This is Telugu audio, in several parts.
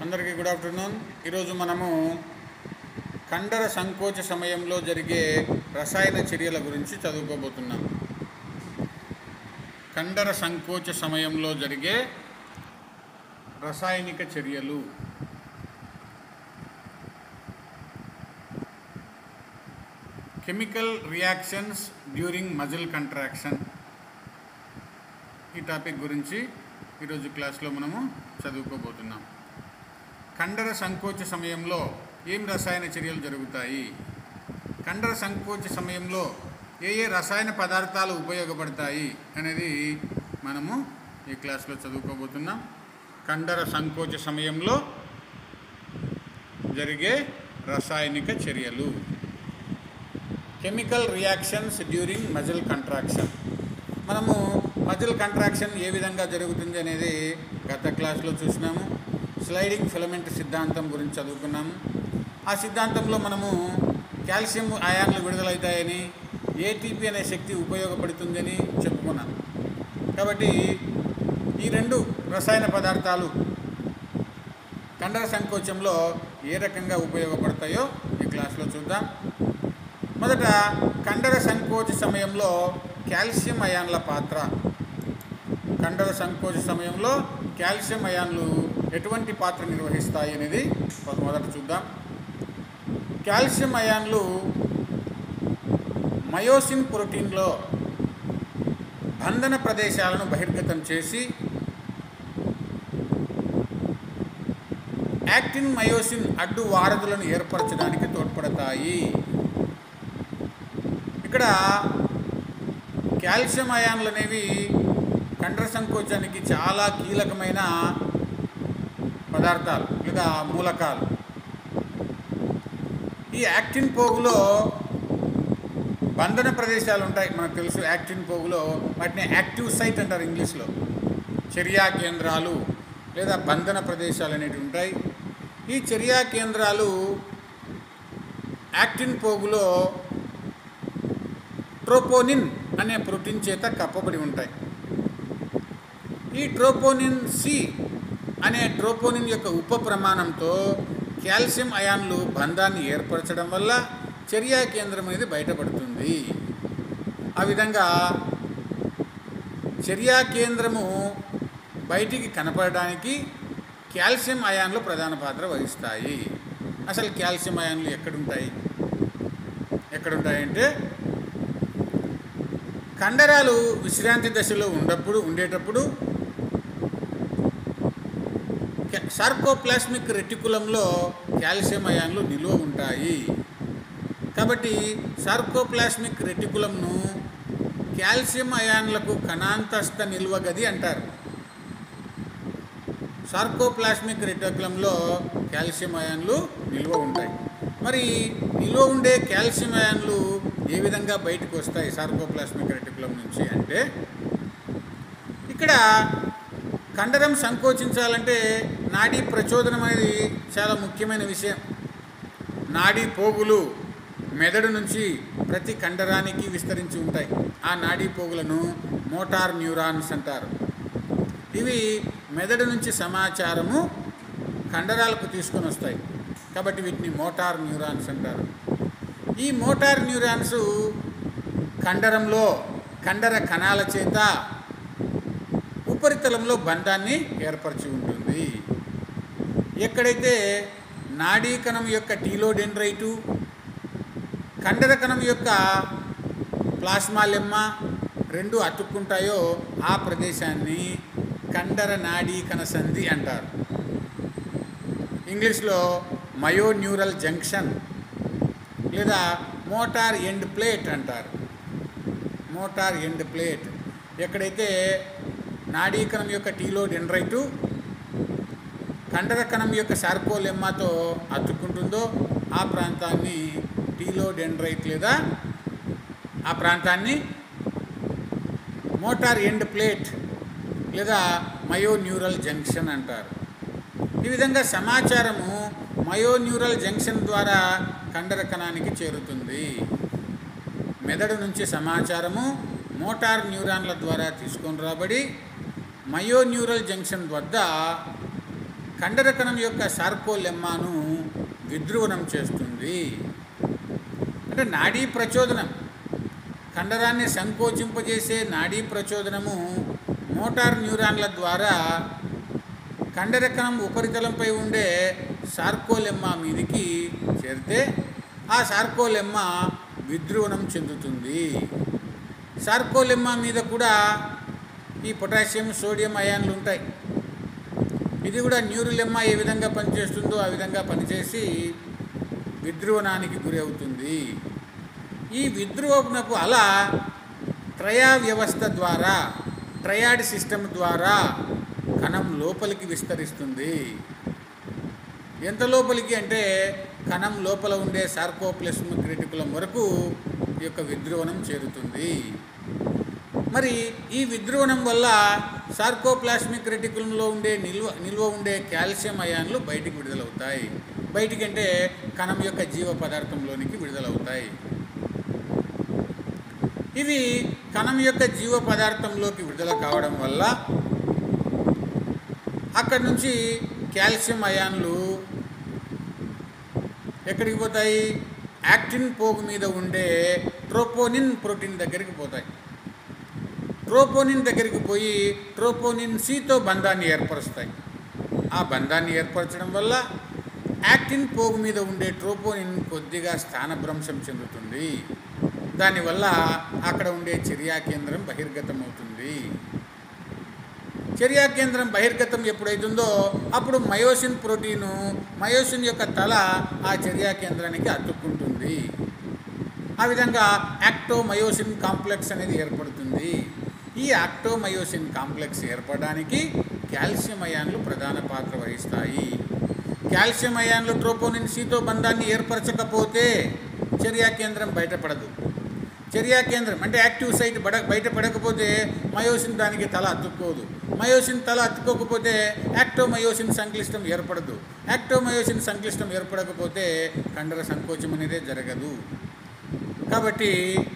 అందరికీ గుడ్ ఆఫ్టర్నూన్ ఈరోజు మనము కండర సంకోచ సమయంలో జరిగే రసాయన చర్యల గురించి చదువుకోబోతున్నాం కండర సంకోచ సమయంలో జరిగే రసాయనిక చర్యలు chemical reactions during muscle contraction ఈ టాపిక్ గురించి ఈరోజు క్లాస్లో మనము చదువుకోబోతున్నాం కండర సంకోచ సమయంలో ఏం రసాయన చర్యలు జరుగుతాయి కండర సంకోచ సమయంలో ఏ ఏ రసాయన పదార్థాలు ఉపయోగపడతాయి అనేది మనము ఈ క్లాస్లో చదువుకోబోతున్నాం కండర సంకోచ సమయంలో జరిగే రసాయనిక చర్యలు chemical reactions during muscle contraction మనము మజిల్ కంట్రాక్షన్ ఏ విధంగా జరుగుతుంది అనేది గత క్లాస్లో చూసినాము స్లైడింగ్ ఫిలమెంట్ సిద్ధాంతం గురించి చదువుకున్నాము ఆ సిద్ధాంతంలో మనము కాల్షియం అయాన్లు విడుదలవుతాయని ఏటీపీ అనే శక్తి ఉపయోగపడుతుందని చెప్పుకున్నాం కాబట్టి ఈ రెండు రసాయన పదార్థాలు కండర సంకోచంలో ఏ రకంగా ఉపయోగపడతాయో ఈ క్లాస్లో చూద్దాం మొదట కండర సంకోచ సమయంలో కాల్షియం అయాన్ల పాత్ర కండర సంకోచ సమయంలో కాల్షియం అయాన్లు ఎటువంటి పాత్ర నిర్వహిస్తాయి అనేది మొదట చూద్దాం కాల్షియం అయాన్లు మయోసిన్ ప్రోటీన్లో బంధన ప్రదేశాలను బహిర్గతం చేసి యాక్టిన్ మయోసిన్ అడ్డు వారధులను ఏర్పరచడానికి తోడ్పడతాయి ఇక్కడ కాల్షియం అయాన్లు అనేవి కండర సంకోచానికి చాలా కీలకమైన పదార్థాలు లేదా మూలకాలు ఈ యాక్టిన్ పోగులో బంధన ప్రదేశాలు ఉంటాయి మనకు తెలుసు యాక్టిన్ పోగులో వాటిని యాక్టివ్ సైట్ అంటారు ఇంగ్లీష్లో చర్యా కేంద్రాలు లేదా బంధన ప్రదేశాలు అనేటివి ఉంటాయి ఈ చర్యా కేంద్రాలు యాక్టిన్ పోగులో ట్రోపోనిన్ అనే ప్రోటీన్ చేత కప్పబడి ఉంటాయి ఈ ట్రోపోనిన్ సి అనే ట్రోపోనిన్ యొక్క ఉప ప్రమాణంతో కాల్షియం అయాన్లు బంధాన్ని ఏర్పరచడం వల్ల చర్యా కేంద్రం అనేది బయటపడుతుంది ఆ విధంగా చర్యా కేంద్రము బయటికి కనపడడానికి కాల్షియం అయాన్లు ప్రధాన పాత్ర వహిస్తాయి అసలు కాల్షియం అయాన్లు ఎక్కడుంటాయి ఎక్కడుంటాయంటే కండరాలు విశ్రాంతి దశలో ఉన్నప్పుడు ఉండేటప్పుడు సార్కోప్లాస్మిక్ రెటికులంలో కాల్షియం అయాన్లు నిలువ ఉంటాయి కాబట్టి సార్కోప్లాస్మిక్ రెటికులంను కాల్షియం అయాన్లకు కణాంతస్థ నిల్వ గది అంటారు సార్కోప్లాస్మిక్ రెటికులంలో కాల్షియం అయాన్లు నిల్వ ఉంటాయి మరి నిల్వ ఉండే కాల్షియం అయాన్లు ఏ విధంగా బయటకు వస్తాయి సార్కోప్లాస్మిక్ రెటికులం నుంచి అంటే ఇక్కడ కండరం సంకోచించాలంటే నాడీ ప్రచోదనం అనేది చాలా ముఖ్యమైన విషయం నాడీ పోగులు మెదడు నుంచి ప్రతి కండరానికి విస్తరించి ఉంటాయి ఆ నాడీ పోగులను మోటార్ న్యూరాన్స్ అంటారు ఇవి మెదడు నుంచి సమాచారము కండరాలకు తీసుకొని వస్తాయి కాబట్టి వీటిని మోటార్ న్యూరాన్స్ అంటారు ఈ మోటార్ న్యూరాన్స్ కండరంలో కండర కణాల చేత ఉపరితలంలో బంధాన్ని ఏర్పరిచి ఉంటుంది ఎక్కడైతే నాడీ కణం యొక్క టీలోడెండ్రైటు కండర కణం యొక్క ప్లాస్మా లెమ్మ రెండు అతుక్కుంటాయో ఆ ప్రదేశాన్ని కండర నాడీ కణ సంధి అంటారు ఇంగ్లీష్లో మయోన్యూరల్ జంక్షన్ లేదా మోటార్ ఎండ్ ప్లేట్ అంటారు మోటార్ ఎండ్ ప్లేట్ ఎక్కడైతే నాడీకణం యొక్క టీలో డెండ్రైటు కండర కణం యొక్క సార్కోలెమ్మాతో అతుక్కుంటుందో ఆ ప్రాంతాన్ని టీలో డెండ్రైట్ లేదా ఆ ప్రాంతాన్ని మోటార్ ఎండ్ ప్లేట్ లేదా మయోన్యూరల్ జంక్షన్ అంటారు ఈ విధంగా సమాచారము మయోన్యూరల్ జంక్షన్ ద్వారా కండర కణానికి చేరుతుంది మెదడు నుంచి సమాచారము మోటార్ న్యూరాన్ల ద్వారా తీసుకొని రాబడి మయోన్యూరల్ జంక్షన్ వద్ద కండరకణం యొక్క సార్కోలెమ్మాను విద్రువనం చేస్తుంది అంటే నాడీ ప్రచోదనం కండరాన్ని సంకోచింపజేసే నాడీ ప్రచోదనము మోటార్ న్యూరాన్ల ద్వారా కండరకణం ఉపరితలంపై ఉండే సార్కోలెమ్మా మీదికి చేరితే ఆ సార్కోలెమ్మా విద్రువనం చెందుతుంది సార్కోలెమ్మా మీద కూడా ఈ పొటాషియం సోడియం అయాన్లు ఉంటాయి ఇది కూడా న్యూరులెమ్మా ఏ విధంగా పనిచేస్తుందో ఆ విధంగా పనిచేసి విద్రువనానికి గురి అవుతుంది ఈ విద్రువనపు అలా ట్రయా వ్యవస్థ ద్వారా ట్రయాడ్ సిస్టమ్ ద్వారా కణం లోపలికి విస్తరిస్తుంది ఎంత లోపలికి అంటే కణం లోపల ఉండే సార్కోప్లస్మిక్ రెటికులం వరకు ఈ యొక్క విద్రువనం చేరుతుంది మరి ఈ విద్రువనం వల్ల సార్కోప్లాస్మిక్ రెటికులంలో ఉండే నిల్వ నిల్వ ఉండే కాల్షియం అయాన్లు బయటికి విడుదలవుతాయి బయటికి అంటే కణం యొక్క జీవ పదార్థంలోనికి విడుదలవుతాయి ఇవి కణం యొక్క జీవ పదార్థంలోకి విడుదల కావడం వల్ల అక్కడి నుంచి కాల్షియం అయాన్లు ఎక్కడికి పోతాయి యాక్టిన్ పోగు మీద ఉండే ట్రోపోనిన్ ప్రోటీన్ దగ్గరికి పోతాయి ట్రోపోనిన్ దగ్గరికి పోయి ట్రోపోనిన్ సితో బంధాన్ని ఏర్పరుస్తాయి ఆ బంధాన్ని ఏర్పరచడం వల్ల యాక్టిన్ పోగు మీద ఉండే ట్రోపోనిన్ కొద్దిగా స్థానభ్రంశం చెందుతుంది దానివల్ల అక్కడ ఉండే చర్యా కేంద్రం బహిర్గతమవుతుంది చర్యా కేంద్రం బహిర్గతం ఎప్పుడైతుందో అప్పుడు మయోసిన్ ప్రోటీను మయోసిన్ యొక్క తల ఆ చర్యా కేంద్రానికి అతుక్కుంటుంది ఆ విధంగా యాక్టోమయోసిన్ కాంప్లెక్స్ అనేది ఏర్పడుతుంది ఈ యాక్టోమయోసిన్ కాంప్లెక్స్ ఏర్పడడానికి కాల్షియం అయాన్లు ప్రధాన పాత్ర వహిస్తాయి కాల్షియం అయాన్లు ట్రోపోనిన్ సితో బంధాన్ని ఏర్పరచకపోతే చర్యా కేంద్రం బయటపడదు చర్యా కేంద్రం అంటే యాక్టివ్ సైట్ బడ బయటపడకపోతే మయోసిన్ దానికి తల అతుక్కోదు మయోసిన్ తల అతుక్కోకపోతే యాక్టోమయోసిన్ సంక్లిష్టం ఏర్పడదు యాక్టోమయోసిన్ సంక్లిష్టం ఏర్పడకపోతే కండర సంకోచం అనేదే జరగదు కాబట్టి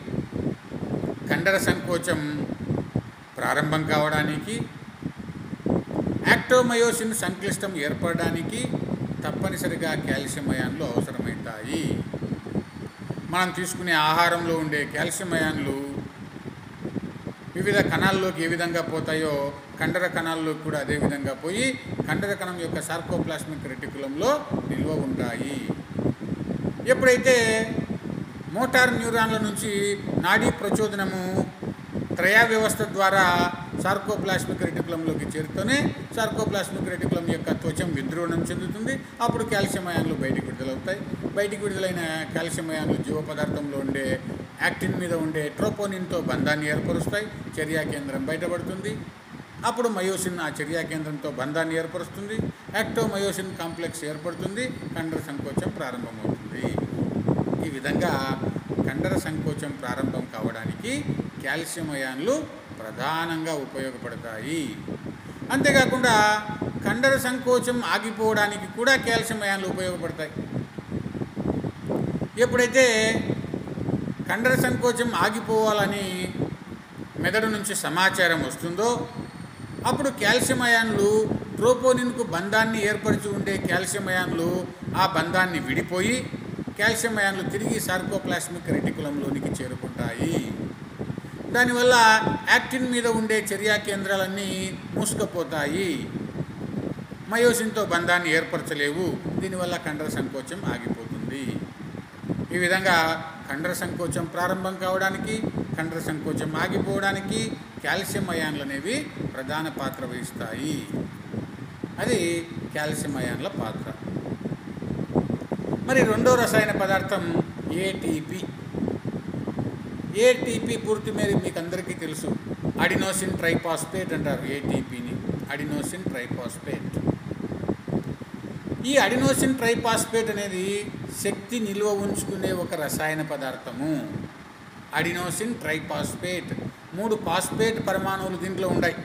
కండర సంకోచం ప్రారంభం కావడానికి యాక్టోమయోసిన్ సంక్లిష్టం ఏర్పడడానికి తప్పనిసరిగా కాల్షియం అయాన్లు అవసరమవుతాయి మనం తీసుకునే ఆహారంలో ఉండే కాల్షియం అయాన్లు వివిధ కణాల్లోకి ఏ విధంగా పోతాయో కండర కణాల్లోకి కూడా అదే విధంగా పోయి కండర కణం యొక్క సార్కోప్లాస్మిక్ రెటికులంలో నిల్వ ఉంటాయి ఎప్పుడైతే మోటార్ న్యూరాన్ల నుంచి నాడీ ప్రచోదనము త్రయా వ్యవస్థ ద్వారా సార్కోప్లాస్మిక్ రెటికులంలోకి చేరుతూనే సార్కోప్లాస్మిక్ రెటికులం యొక్క త్వచం విద్రోహణం చెందుతుంది అప్పుడు కాల్షియం అయాన్లు బయటికి విడుదలవుతాయి బయటికి విడుదలైన కాల్షియం అయాన్లు జీవ పదార్థంలో ఉండే యాక్టిన్ మీద ఉండే ట్రోపోనిన్తో బంధాన్ని ఏర్పరుస్తాయి చర్యా కేంద్రం బయటపడుతుంది అప్పుడు మయోసిన్ ఆ చర్యా కేంద్రంతో బంధాన్ని ఏర్పరుస్తుంది యాక్టోమయోసిన్ కాంప్లెక్స్ ఏర్పడుతుంది కండర సంకోచం ప్రారంభమవుతుంది ఈ విధంగా కండర సంకోచం ప్రారంభం కావడానికి కాల్షియం అయాన్లు ప్రధానంగా ఉపయోగపడతాయి అంతేకాకుండా కండర సంకోచం ఆగిపోవడానికి కూడా కాల్షియం అయాన్లు ఉపయోగపడతాయి ఎప్పుడైతే కండర సంకోచం ఆగిపోవాలని మెదడు నుంచి సమాచారం వస్తుందో అప్పుడు కాల్షియం అయాన్లు ట్రోపోనిన్కు బంధాన్ని ఏర్పరిచి ఉండే కాల్షియం అయాన్లు ఆ బంధాన్ని విడిపోయి కాల్షియం అయాన్లు తిరిగి సార్కోప్లాస్మిక్ రెటికులంలోనికి చేరుకుంటాయి దానివల్ల యాక్టిన్ మీద ఉండే చర్యా కేంద్రాలన్నీ మూసుకుపోతాయి మయోసిన్తో బంధాన్ని ఏర్పరచలేవు దీనివల్ల కండర సంకోచం ఆగిపోతుంది ఈ విధంగా కండర సంకోచం ప్రారంభం కావడానికి కండర సంకోచం ఆగిపోవడానికి కాల్షియం అయాన్లు అనేవి ప్రధాన పాత్ర వహిస్తాయి అది కాల్షియం అయాన్ల పాత్ర మరి రెండో రసాయన పదార్థం ఏటీపీ ఏటీపీ పూర్తి మేర మీకు అందరికీ తెలుసు అడినోసిన్ ట్రైపాస్పేట్ అంటారు ఏటీపీని అడినోసిన్ ట్రైపాస్పేట్ ఈ అడినోసిన్ ట్రైపాస్పేట్ అనేది శక్తి నిల్వ ఉంచుకునే ఒక రసాయన పదార్థము అడినోసిన్ ట్రైపాస్పేట్ మూడు పాస్పేట్ పరమాణువులు దీంట్లో ఉన్నాయి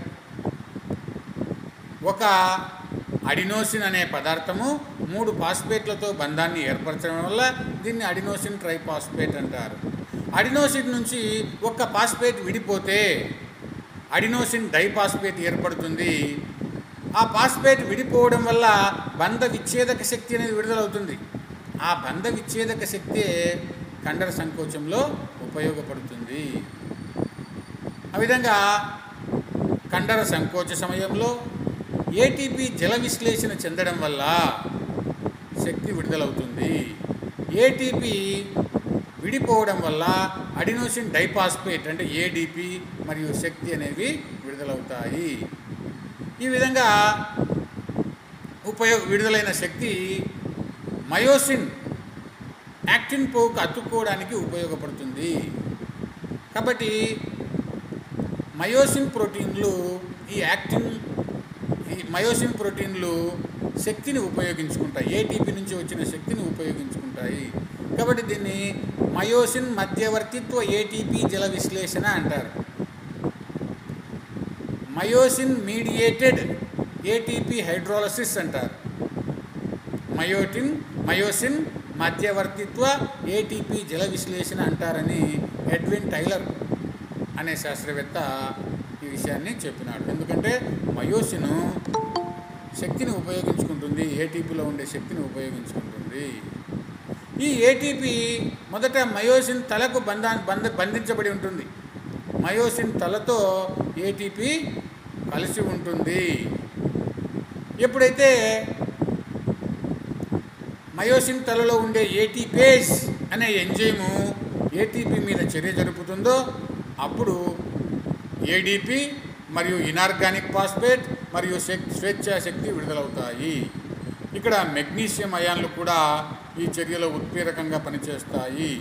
ఒక అడినోసిన్ అనే పదార్థము మూడు పాస్పేట్లతో బంధాన్ని ఏర్పరచడం వల్ల దీన్ని అడినోసిన్ ట్రైపాస్పేట్ అంటారు అడినోసిన్ నుంచి ఒక్క పాస్పేట్ విడిపోతే అడినోసిన్ డైపాస్పేట్ ఏర్పడుతుంది ఆ పాస్పేట్ విడిపోవడం వల్ల బంధ విచ్ఛేదక శక్తి అనేది విడుదలవుతుంది ఆ బంధ విచ్ఛేదక శక్తి కండర సంకోచంలో ఉపయోగపడుతుంది ఆ విధంగా కండర సంకోచ సమయంలో ఏటీపీ జల విశ్లేషణ చెందడం వల్ల శక్తి విడుదలవుతుంది ఏటీపీ విడిపోవడం వల్ల అడినోసిన్ డైపాస్పేట్ అంటే ఏడిపి మరియు శక్తి అనేవి విడుదలవుతాయి ఈ విధంగా ఉపయోగ విడుదలైన శక్తి మయోసిన్ యాక్టిన్ పోవుకు అతుక్కోవడానికి ఉపయోగపడుతుంది కాబట్టి మయోసిన్ ప్రోటీన్లు ఈ యాక్టిన్ ఈ మయోసిన్ ప్రోటీన్లు శక్తిని ఉపయోగించుకుంటాయి ఏటీపీ నుంచి వచ్చిన శక్తిని ఉపయోగించుకుంటాయి కాబట్టి దీన్ని మయోసిన్ మధ్యవర్తిత్వ ఏటీపీ జల విశ్లేషణ అంటారు మయోసిన్ మీడియేటెడ్ ఏటీపీ హైడ్రోలసిస్ అంటారు మయోటిన్ మయోసిన్ మధ్యవర్తిత్వ ఏటీపీ జల విశ్లేషణ అంటారని ఎడ్విన్ టైలర్ అనే శాస్త్రవేత్త ఈ విషయాన్ని చెప్పినాడు ఎందుకంటే మయోసిన్ శక్తిని ఉపయోగించుకుంటుంది ఏటీపీలో ఉండే శక్తిని ఉపయోగించుకుంటుంది ఈ ఏటీపీ మొదట మయోసిన్ తలకు బంధా బంధ బంధించబడి ఉంటుంది మయోసిన్ తలతో ఏటీపీ కలిసి ఉంటుంది ఎప్పుడైతే మయోసిన్ తలలో ఉండే ఏటీపేస్ అనే ఎంజైము ఏటీపీ మీద చర్య జరుపుతుందో అప్పుడు ఏడిపి మరియు ఇనార్గానిక్ ఫాస్ఫేట్ మరియు శక్ స్వేచ్ఛా శక్తి విడుదలవుతాయి ఇక్కడ మెగ్నీషియం అయాన్లు కూడా ఈ చర్యలో ఉత్ప్రేరకంగా పనిచేస్తాయి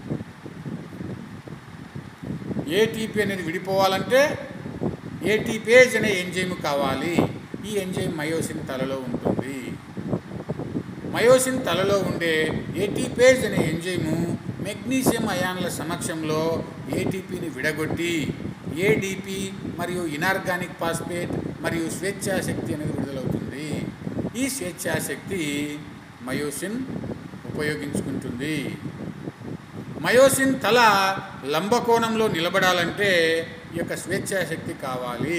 ఏటీపీ అనేది విడిపోవాలంటే ఏటీపేజ్ అనే ఎంజైమ్ కావాలి ఈ ఎంజైమ్ మయోసిన్ తలలో ఉంటుంది మయోసిన్ తలలో ఉండే ఏటీపేజ్ అనే ఎంజైము మెగ్నీషియం అయాన్ల సమక్షంలో ఏటీపీని విడగొట్టి ఏడిపి మరియు ఇనార్గానిక్ ఫాస్ఫేట్ మరియు స్వేచ్ఛాశక్తి అనేది విడుదలవుతుంది ఈ స్వేచ్ఛాశక్తి మయోసిన్ ఉపయోగించుకుంటుంది మయోసిన్ తల లంబకోణంలో నిలబడాలంటే ఈ యొక్క స్వేచ్ఛాశక్తి కావాలి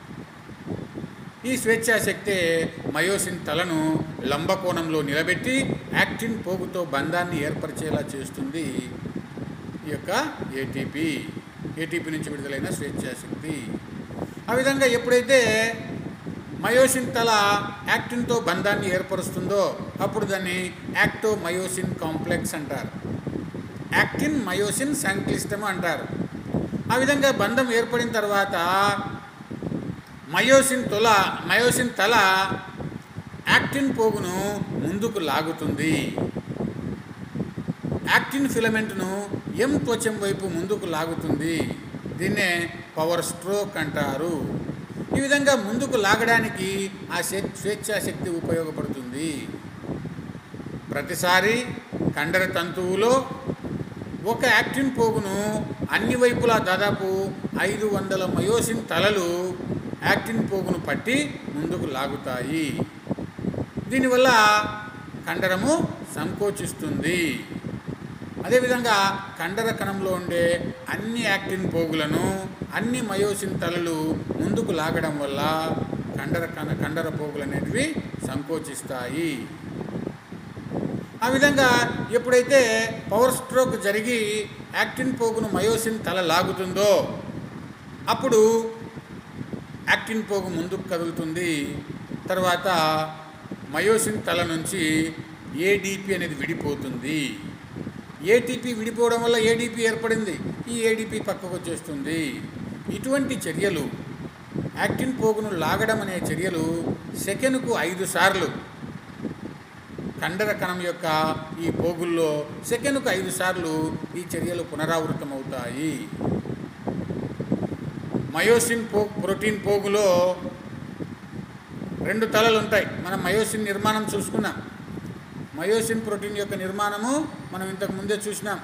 ఈ స్వేచ్ఛాశక్తి మయోసిన్ తలను లంబకోణంలో నిలబెట్టి యాక్టిన్ పోగుతో బంధాన్ని ఏర్పరిచేలా చేస్తుంది ఈ యొక్క ఏటీపీ ఏటీపీ నుంచి విడుదలైన స్వేచ్ఛాశక్తి ఆ విధంగా ఎప్పుడైతే మయోసిన్ తల యాక్టిన్తో బంధాన్ని ఏర్పరుస్తుందో అప్పుడు దాన్ని యాక్టో మయోసిన్ కాంప్లెక్స్ అంటారు యాక్టిన్ మయోసిన్ సంక్లిష్టము అంటారు ఆ విధంగా బంధం ఏర్పడిన తర్వాత మయోసిన్ తొల మయోసిన్ తల యాక్టిన్ పోగును ముందుకు లాగుతుంది యాక్టిన్ ఫిలమెంట్ను ఎం త్వచం వైపు ముందుకు లాగుతుంది దీన్నే పవర్ స్ట్రోక్ అంటారు ఈ విధంగా ముందుకు లాగడానికి ఆ శక్ స్వేచ్ఛాశక్తి ఉపయోగపడుతుంది ప్రతిసారి కండర తంతువులో ఒక యాక్టిన్ పోగును అన్ని వైపులా దాదాపు ఐదు వందల మయోసిన్ తలలు యాక్టిన్ పోగును పట్టి ముందుకు లాగుతాయి దీనివల్ల కండరము సంకోచిస్తుంది అదేవిధంగా కండర కణంలో ఉండే అన్ని యాక్టిన్ పోగులను అన్ని మయోసిన్ తలలు ముందుకు లాగడం వల్ల కండర కణ కండర పోగులు అనేటివి సంకోచిస్తాయి ఆ విధంగా ఎప్పుడైతే పవర్ స్ట్రోక్ జరిగి యాక్టిన్ పోగును మయోసిన్ తల లాగుతుందో అప్పుడు యాక్టిన్ పోగు ముందుకు కదులుతుంది తర్వాత మయోసిన్ తల నుంచి ఏడిపి అనేది విడిపోతుంది ఏటీపీ విడిపోవడం వల్ల ఏడీపీ ఏర్పడింది ఈ ఏడీపీ పక్కకు వచ్చేస్తుంది ఇటువంటి చర్యలు యాక్టిన్ పోగును లాగడం అనే చర్యలు సెకనుకు ఐదు సార్లు కండర కణం యొక్క ఈ పోగుల్లో సెకనుకు ఐదు సార్లు ఈ చర్యలు పునరావృతమవుతాయి మయోసిన్ పో ప్రోటీన్ పోగులో రెండు తలలు ఉంటాయి మనం మయోసిన్ నిర్మాణం చూసుకున్నాం మయోసిన్ ప్రోటీన్ యొక్క నిర్మాణము మనం ఇంతకు ముందే చూసినాం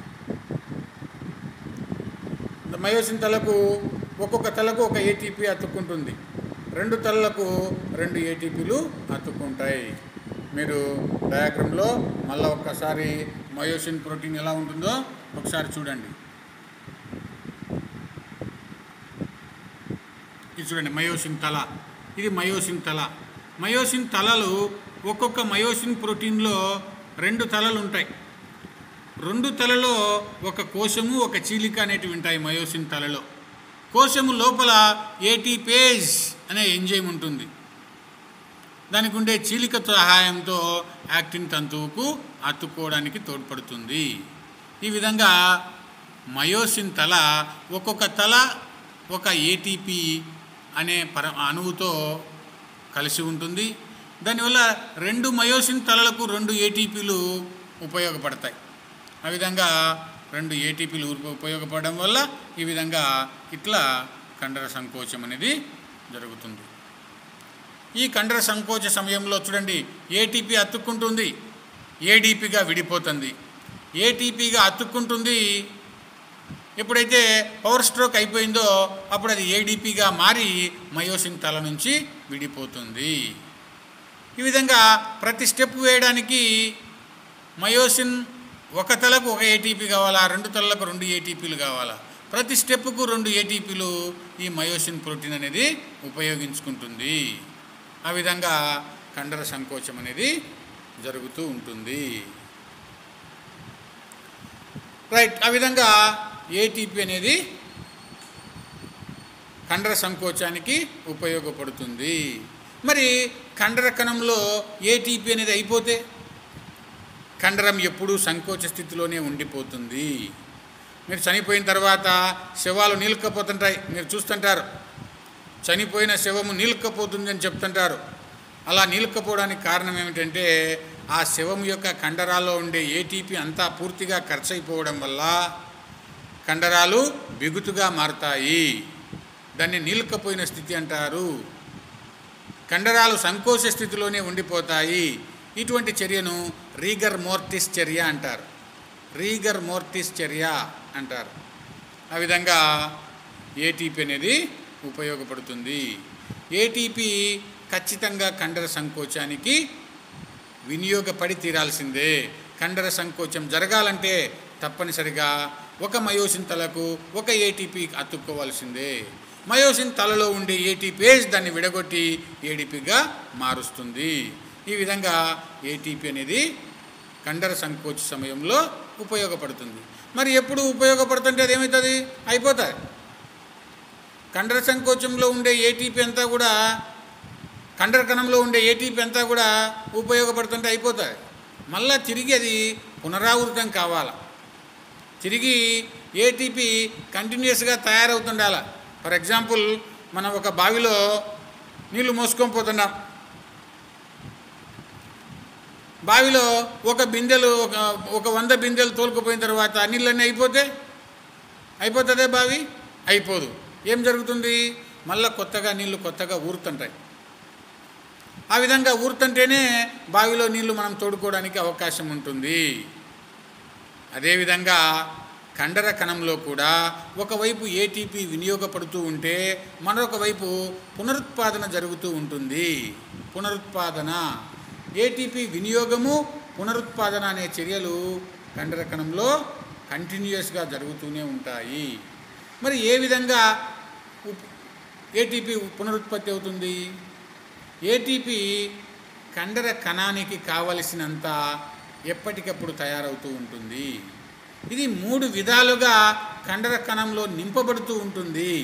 మయోసిన్ తలకు ఒక్కొక్క తలకు ఒక ఏటీపీ అతుక్కుంటుంది రెండు తలలకు రెండు ఏటీపీలు అతుక్కుంటాయి మీరు డయాగ్రామ్లో మళ్ళీ ఒక్కసారి మయోసిన్ ప్రోటీన్ ఎలా ఉంటుందో ఒకసారి చూడండి ఇది చూడండి మయోసిన్ తల ఇది మయోసిన్ తల మయోసిన్ తలలు ఒక్కొక్క మయోసిన్ ప్రోటీన్లో రెండు తలలు ఉంటాయి రెండు తలలో ఒక కోశము ఒక చీలిక అనేటివి ఉంటాయి మయోసిన్ తలలో కోశము లోపల ఏటీపేజ్ అనే ఎంజైమ్ ఉంటుంది దానికి ఉండే చీలిక సహాయంతో యాక్టిన్ తంతువుకు అతుక్కోవడానికి తోడ్పడుతుంది ఈ విధంగా మయోసిన్ తల ఒక్కొక్క తల ఒక ఏటీపీ అనే పర అణువుతో కలిసి ఉంటుంది దానివల్ల రెండు మయోసిన్ తలలకు రెండు ఏటీపీలు ఉపయోగపడతాయి ఆ విధంగా రెండు ఏటీపీలు ఉపయోగపడడం వల్ల ఈ విధంగా ఇట్లా కండర సంకోచం అనేది జరుగుతుంది ఈ కండర సంకోచ సమయంలో చూడండి ఏటీపీ అతుక్కుంటుంది ఏడీపీగా విడిపోతుంది ఏటీపీగా అతుక్కుంటుంది ఎప్పుడైతే పవర్ స్ట్రోక్ అయిపోయిందో అప్పుడు అది ఏడీపీగా మారి మయోసిన్ తల నుంచి విడిపోతుంది ఈ విధంగా ప్రతి స్టెప్ వేయడానికి మయోసిన్ ఒక తలకు ఒక ఏటీపీ కావాలా రెండు తలలకు రెండు ఏటీపీలు కావాలా ప్రతి స్టెప్కు రెండు ఏటీపీలు ఈ మయోసిన్ ప్రోటీన్ అనేది ఉపయోగించుకుంటుంది ఆ విధంగా కండర సంకోచం అనేది జరుగుతూ ఉంటుంది రైట్ ఆ విధంగా ఏటీపీ అనేది కండర సంకోచానికి ఉపయోగపడుతుంది మరి కండర కణంలో ఏటీపీ అనేది అయిపోతే కండరం ఎప్పుడూ సంకోచ స్థితిలోనే ఉండిపోతుంది మీరు చనిపోయిన తర్వాత శవాలు నీలుకపోతుంటాయి మీరు చూస్తుంటారు చనిపోయిన శవము నీలుకపోతుంది అని చెప్తుంటారు అలా నీలుకపోవడానికి కారణం ఏమిటంటే ఆ శవం యొక్క కండరాల్లో ఉండే ఏటీపీ అంతా పూర్తిగా ఖర్చు అయిపోవడం వల్ల కండరాలు బిగుతుగా మారుతాయి దాన్ని నీలుకపోయిన స్థితి అంటారు కండరాలు సంకోచ స్థితిలోనే ఉండిపోతాయి ఇటువంటి చర్యను రీగర్ మోర్టిస్ చర్య అంటారు రీగర్ మోర్టిస్ చర్య అంటారు ఆ విధంగా ఏటీపీ అనేది ఉపయోగపడుతుంది ఏటీపీ ఖచ్చితంగా కండర సంకోచానికి వినియోగపడి తీరాల్సిందే కండర సంకోచం జరగాలంటే తప్పనిసరిగా ఒక మయోసిన్ తలకు ఒక ఏటీపీ అతుక్కోవాల్సిందే మయోసిన్ తలలో ఉండే ఏటీపీస్ దాన్ని విడగొట్టి ఏడిపిగా మారుస్తుంది ఈ విధంగా ఏటీపీ అనేది కండర సంకోచ సమయంలో ఉపయోగపడుతుంది మరి ఎప్పుడు ఉపయోగపడుతుంటే అది ఏమవుతుంది అయిపోతుంది కండర సంకోచంలో ఉండే ఏటీపీ అంతా కూడా కండర కణంలో ఉండే ఏటీపీ అంతా కూడా ఉపయోగపడుతుంటే అయిపోతుంది మళ్ళా తిరిగి అది పునరావృతం కావాలా తిరిగి ఏటీపీ కంటిన్యూస్గా తయారవుతుండాల ఫర్ ఎగ్జాంపుల్ మనం ఒక బావిలో నీళ్లు మోసుకొని పోతున్నాం బావిలో ఒక బిందెలు ఒక ఒక వంద బిందెలు తోలుకుపోయిన తర్వాత నీళ్ళన్నీ అయిపోతే అయిపోతుందే బావి అయిపోదు ఏం జరుగుతుంది మళ్ళీ కొత్తగా నీళ్లు కొత్తగా ఊరుతుంటాయి ఆ విధంగా ఊరుతుంటేనే బావిలో నీళ్లు మనం తోడుకోవడానికి అవకాశం ఉంటుంది అదేవిధంగా కండర కణంలో కూడా ఒకవైపు ఏటీపీ వినియోగపడుతూ ఉంటే మరొక వైపు పునరుత్పాదన జరుగుతూ ఉంటుంది పునరుత్పాదన ఏటీపీ వినియోగము పునరుత్పాదన అనే చర్యలు కండర కణంలో కంటిన్యూస్గా జరుగుతూనే ఉంటాయి మరి ఏ విధంగా ఉప్- ఏటీపీ పునరుత్పత్తి అవుతుంది ఏటీపీ కండర కణానికి కావలసినంత ఎప్పటికప్పుడు తయారవుతూ ఉంటుంది ఇది మూడు విధాలుగా కండర కణంలో నింపబడుతూ ఉంటుంది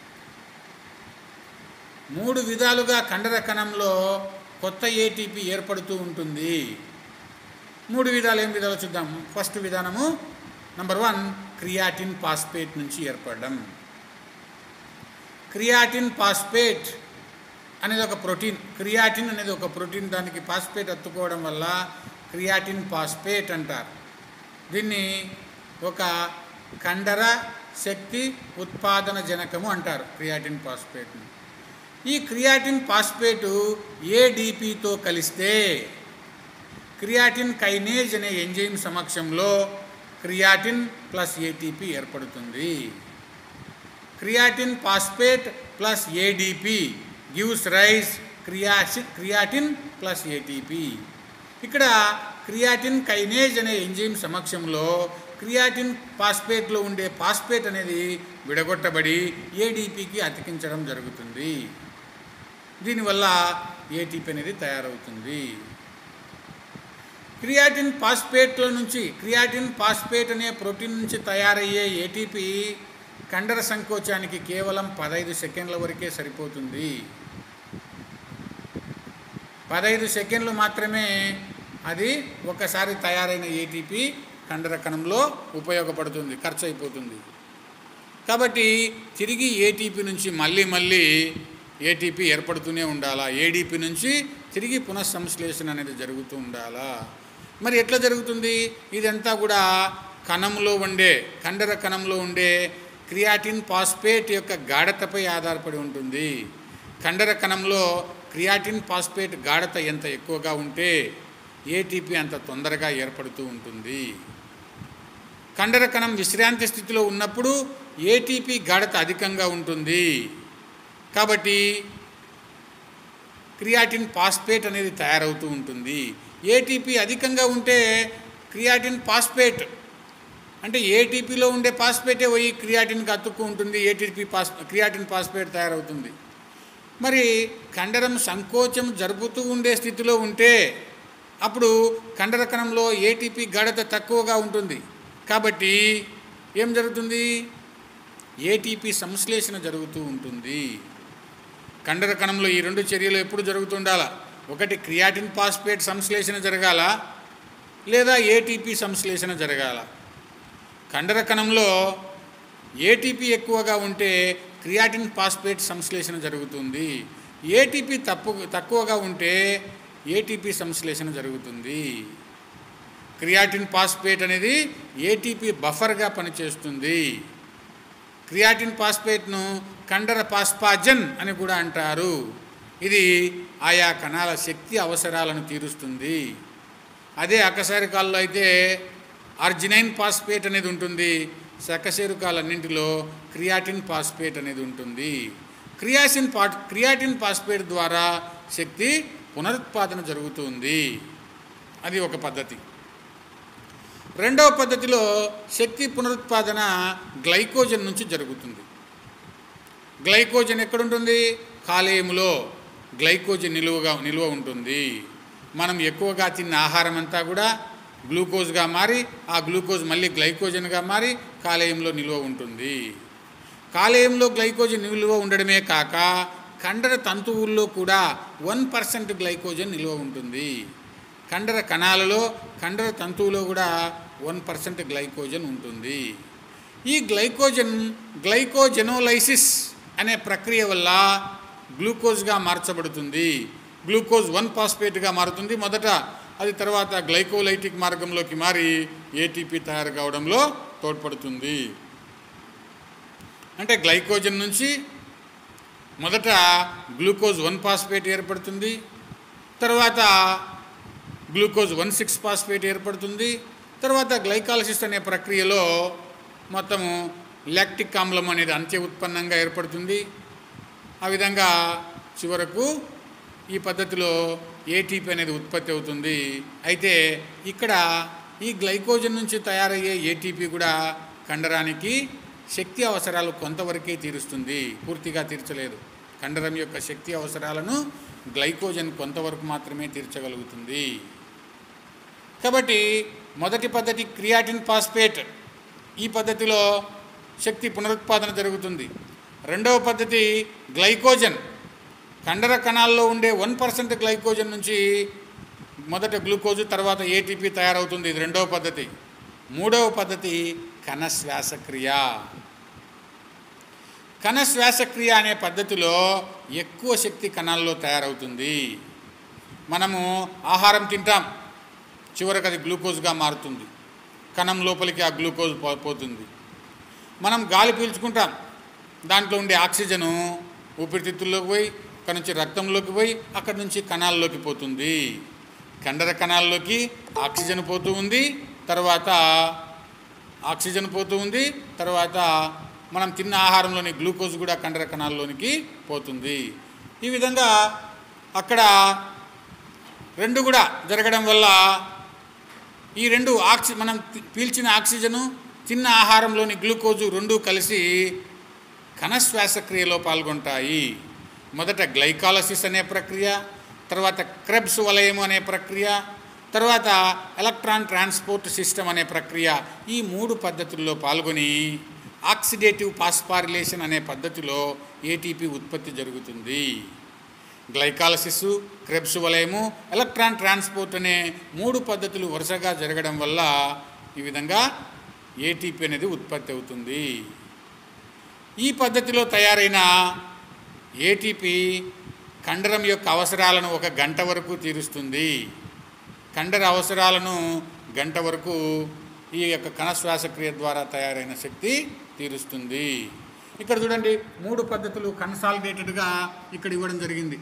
మూడు విధాలుగా కండర కణంలో కొత్త ఏటీపీ ఏర్పడుతూ ఉంటుంది మూడు విధాలు ఏం విధాలు చూద్దాం ఫస్ట్ విధానము నంబర్ వన్ క్రియాటిన్ పాస్పేట్ నుంచి ఏర్పడడం క్రియాటిన్ పాస్పేట్ అనేది ఒక ప్రోటీన్ క్రియాటిన్ అనేది ఒక ప్రోటీన్ దానికి పాస్పేట్ అత్తుకోవడం వల్ల క్రియాటిన్ పాస్పేట్ అంటారు దీన్ని ఒక కండర శక్తి ఉత్పాదన జనకము అంటారు క్రియాటిన్ పాస్పేట్ని ఈ క్రియాటిన్ పాస్పేటు ఏడిపితో కలిస్తే క్రియాటిన్ కైనేజ్ అనే ఎంజైమ్ సమక్షంలో క్రియాటిన్ ప్లస్ ఏటీపీ ఏర్పడుతుంది creatine phosphate plus ADP gives rise క్రియాసి క్రియాటిన్ ప్లస్ ఏటీపీ ఇక్కడ క్రియాటిన్ కైనేజ్ అనే ఎంజైమ్ సమక్షంలో క్రియాటిన్ పాస్పేట్లో ఉండే పాస్పేట్ అనేది విడగొట్టబడి ఏడీపీకి అతికించడం జరుగుతుంది దీనివల్ల ఏటీపీ అనేది తయారవుతుంది క్రియాటిన్ పాస్పేట్ల నుంచి క్రియాటిన్ పాస్పేట్ అనే ప్రోటీన్ నుంచి తయారయ్యే ఏటీపీ కండర సంకోచానికి కేవలం పదహైదు సెకండ్ల వరకే సరిపోతుంది పదహైదు సెకండ్లు మాత్రమే అది ఒకసారి తయారైన ఏటీపీ కండర కణంలో ఉపయోగపడుతుంది ఖర్చు అయిపోతుంది కాబట్టి తిరిగి ఏటీపీ నుంచి మళ్ళీ మళ్ళీ ఏటీపీ ఏర్పడుతూనే ఉండాలా ఏడీపీ నుంచి తిరిగి పునఃసంశ్లేషణ అనేది జరుగుతూ ఉండాలా మరి ఎట్లా జరుగుతుంది ఇదంతా కూడా కణంలో ఉండే కండర కణంలో ఉండే క్రియాటిన్ పాస్పేట్ యొక్క గాఢతపై ఆధారపడి ఉంటుంది కండర కణంలో క్రియాటిన్ పాస్పేట్ గాఢత ఎంత ఎక్కువగా ఉంటే ఏటీపీ అంత తొందరగా ఏర్పడుతూ ఉంటుంది కండర కణం విశ్రాంతి స్థితిలో ఉన్నప్పుడు ఏటీపీ గాఢత అధికంగా ఉంటుంది కాబట్టి క్రియాటిన్ పాస్పేట్ అనేది తయారవుతూ ఉంటుంది ఏటీపీ అధికంగా ఉంటే క్రియాటిన్ పాస్పేట్ అంటే ఏటీపీలో ఉండే పాస్పేటే పోయి క్రియాటిన్కి అతుక్కు ఉంటుంది ఏటీపీ పాస్ క్రియాటిన్ పాస్పేట్ తయారవుతుంది మరి కండరం సంకోచం జరుపుతూ ఉండే స్థితిలో ఉంటే అప్పుడు కండర కణంలో ఏటీపీ గాఢత తక్కువగా ఉంటుంది కాబట్టి ఏం జరుగుతుంది ఏటీపీ సంశ్లేషణ జరుగుతూ ఉంటుంది కండర కణంలో ఈ రెండు చర్యలు ఎప్పుడు జరుగుతుండాలా ఒకటి క్రియాటిన్ పాస్పేట్ సంశ్లేషణ జరగాల లేదా ఏటీపీ సంశ్లేషణ జరగాల కండర కణంలో ఏటీపీ ఎక్కువగా ఉంటే క్రియాటిన్ పాస్పేట్ సంశ్లేషణ జరుగుతుంది ఏటీపీ తప్పు తక్కువగా ఉంటే ఏటీపీ సంశ్లేషణ జరుగుతుంది క్రియాటిన్ పాస్పేట్ అనేది ఏటీపీ బఫర్గా పనిచేస్తుంది క్రియాటిన్ పాస్పేట్ను కండర పాస్పాజన్ అని కూడా అంటారు ఇది ఆయా కణాల శక్తి అవసరాలను తీరుస్తుంది అదే అకశేరుకాల్లో అయితే అర్జినైన్ పాస్పేట్ అనేది ఉంటుంది శకశేరుకాలన్నింటిలో క్రియాటిన్ పాస్పేట్ అనేది ఉంటుంది క్రియాసిన్ పా క్రియాటిన్ పాస్పేట్ ద్వారా శక్తి పునరుత్పాదన జరుగుతుంది అది ఒక పద్ధతి రెండవ పద్ధతిలో శక్తి పునరుత్పాదన గ్లైకోజన్ నుంచి జరుగుతుంది గ్లైకోజన్ ఎక్కడుంటుంది కాలేయములో గ్లైకోజన్ నిలువగా నిలువ ఉంటుంది మనం ఎక్కువగా తిన్న ఆహారం అంతా కూడా గ్లూకోజ్గా మారి ఆ గ్లూకోజ్ మళ్ళీ గ్లైకోజన్గా మారి కాలేయంలో నిల్వ ఉంటుంది కాలేయంలో గ్లైకోజన్ నిల్వ ఉండడమే కాక కండర తంతువుల్లో కూడా వన్ పర్సెంట్ గ్లైకోజన్ నిల్వ ఉంటుంది కండర కణాలలో కండర తంతువులో కూడా వన్ పర్సెంట్ గ్లైకోజన్ ఉంటుంది ఈ గ్లైకోజన్ గ్లైకోజెనోలైసిస్ అనే ప్రక్రియ వల్ల గ్లూకోజ్గా మార్చబడుతుంది గ్లూకోజ్ వన్ పాస్పేట్గా మారుతుంది మొదట అది తర్వాత గ్లైకోలైటిక్ మార్గంలోకి మారి ఏటీపీ తయారు కావడంలో తోడ్పడుతుంది అంటే గ్లైకోజన్ నుంచి మొదట గ్లూకోజ్ వన్ పాస్పేట్ ఏర్పడుతుంది తర్వాత గ్లూకోజ్ వన్ సిక్స్ పాస్పేట్ ఏర్పడుతుంది తర్వాత గ్లైకాలసిస్ అనే ప్రక్రియలో మొత్తము లాక్టిక్ ఆమ్లం అనేది అంత్య ఉత్పన్నంగా ఏర్పడుతుంది ఆ విధంగా చివరకు ఈ పద్ధతిలో ఏటీపీ అనేది ఉత్పత్తి అవుతుంది అయితే ఇక్కడ ఈ గ్లైకోజన్ నుంచి తయారయ్యే ఏటీపీ కూడా కండరానికి శక్తి అవసరాలు కొంతవరకే తీరుస్తుంది పూర్తిగా తీర్చలేదు కండరం యొక్క శక్తి అవసరాలను గ్లైకోజన్ కొంతవరకు మాత్రమే తీర్చగలుగుతుంది కాబట్టి మొదటి పద్ధతి క్రియాటిన్ పాస్పేట్ ఈ పద్ధతిలో శక్తి పునరుత్పాదన జరుగుతుంది రెండవ పద్ధతి గ్లైకోజన్ కండర కణాల్లో ఉండే వన్ పర్సెంట్ గ్లైకోజన్ నుంచి మొదట గ్లూకోజ్ తర్వాత ఏటీపీ తయారవుతుంది ఇది రెండవ పద్ధతి మూడవ పద్ధతి కణ శ్వాసక్రియ కణ శ్వాసక్రియ అనే పద్ధతిలో ఎక్కువ శక్తి కణాల్లో తయారవుతుంది మనము ఆహారం తింటాం చివరికి అది గ్లూకోజ్గా మారుతుంది కణం లోపలికి ఆ గ్లూకోజ్ పో- పోతుంది మనం గాలి పీల్చుకుంటాం దాంట్లో ఉండే ఆక్సిజను ఊపిరితిత్తుల్లోకి పోయి అక్కడ నుంచి రక్తంలోకి పోయి అక్కడి నుంచి కణాల్లోకి పోతుంది కండర కణాల్లోకి ఆక్సిజన్ పోతూ ఉంది తర్వాత ఆక్సిజన్ పోతూ ఉంది తర్వాత మనం తిన్న ఆహారంలోని గ్లూకోజ్ కూడా కండర కణాల్లోనికి పోతుంది ఈ విధంగా అక్కడ రెండు కూడా జరగడం వల్ల ఈ రెండు ఆక్సి మనం పీ- పీల్చిన ఆక్సిజను తిన్న ఆహారంలోని గ్లూకోజు రెండు కలిసి కణ శ్వాసక్రియలో పాల్గొంటాయి మొదట గ్లైకాలసిస్ అనే ప్రక్రియ తర్వాత క్రెబ్స్ వలయము అనే ప్రక్రియ తర్వాత ఎలక్ట్రాన్ ట్రాన్స్పోర్ట్ సిస్టమ్ అనే ప్రక్రియ ఈ మూడు పద్ధతుల్లో పాల్గొని ఆక్సిడేటివ్ పాస్పారిలేషన్ అనే పద్ధతిలో ఏటీపీ ఉత్పత్తి జరుగుతుంది గ్లైకాలసిస్ క్రెబ్స్ వలయము ఎలక్ట్రాన్ ట్రాన్స్పోర్ట్ అనే మూడు పద్ధతులు వరుసగా జరగడం వల్ల ఈ విధంగా ఏటీపీ అనేది ఉత్పత్తి అవుతుంది ఈ పద్ధతిలో తయారైన ఏటీపీ కండరం యొక్క అవసరాలను ఒక గంట వరకు తీరుస్తుంది కండర అవసరాలను గంట వరకు ఈ యొక్క కణ శ్వాసక్రియ ద్వారా తయారైన శక్తి తీరుస్తుంది ఇక్కడ చూడండి మూడు పద్ధతులు కన్సాలిడేటెడ్గా ఇక్కడ ఇవ్వడం జరిగింది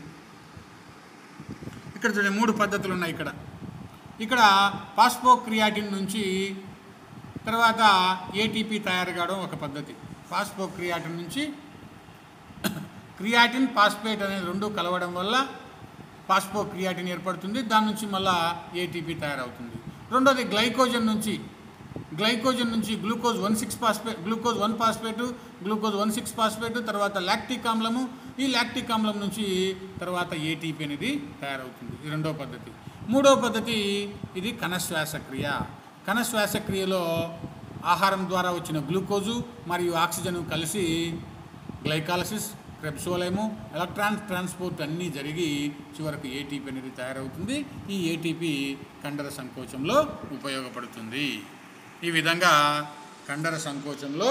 ఇక్కడ చూడండి మూడు పద్ధతులు ఉన్నాయి ఇక్కడ ఇక్కడ పాస్పోక్రియాటిన్ నుంచి తర్వాత ఏటీపీ తయారు కావడం ఒక పద్ధతి పాస్పోక్రియాటిన్ నుంచి క్రియాటిన్ పాస్పేట్ అనేది రెండు కలవడం వల్ల పాస్పోక్రియాటిన్ ఏర్పడుతుంది దాని నుంచి మళ్ళా ఏటీపీ తయారవుతుంది రెండోది గ్లైకోజన్ నుంచి గ్లైకోజన్ నుంచి glucose one six phosphate glucose one phosphate glucose one six phosphate తర్వాత లాక్టిక్ ఆమ్లము ఈ లాక్టిక్ ఆమ్లం నుంచి తర్వాత ఏటీపీ అనేది తయారవుతుంది ఇది రెండో పద్ధతి మూడో పద్ధతి ఇది కణ శ్వాసక్రియ కణ శ్వాసక్రియలో ఆహారం ద్వారా వచ్చిన గ్లూకోజు మరియు ఆక్సిజన్ కలిసి గ్లైకాలసిస్ క్రెప్సోలైము ఎలక్ట్రాన్ ట్రాన్స్పోర్ట్ అన్నీ జరిగి చివరకు ఏటీపీ అనేది తయారవుతుంది ఈ ఏటీపీ కండర సంకోచంలో ఉపయోగపడుతుంది ఈ విధంగా కండర సంకోచంలో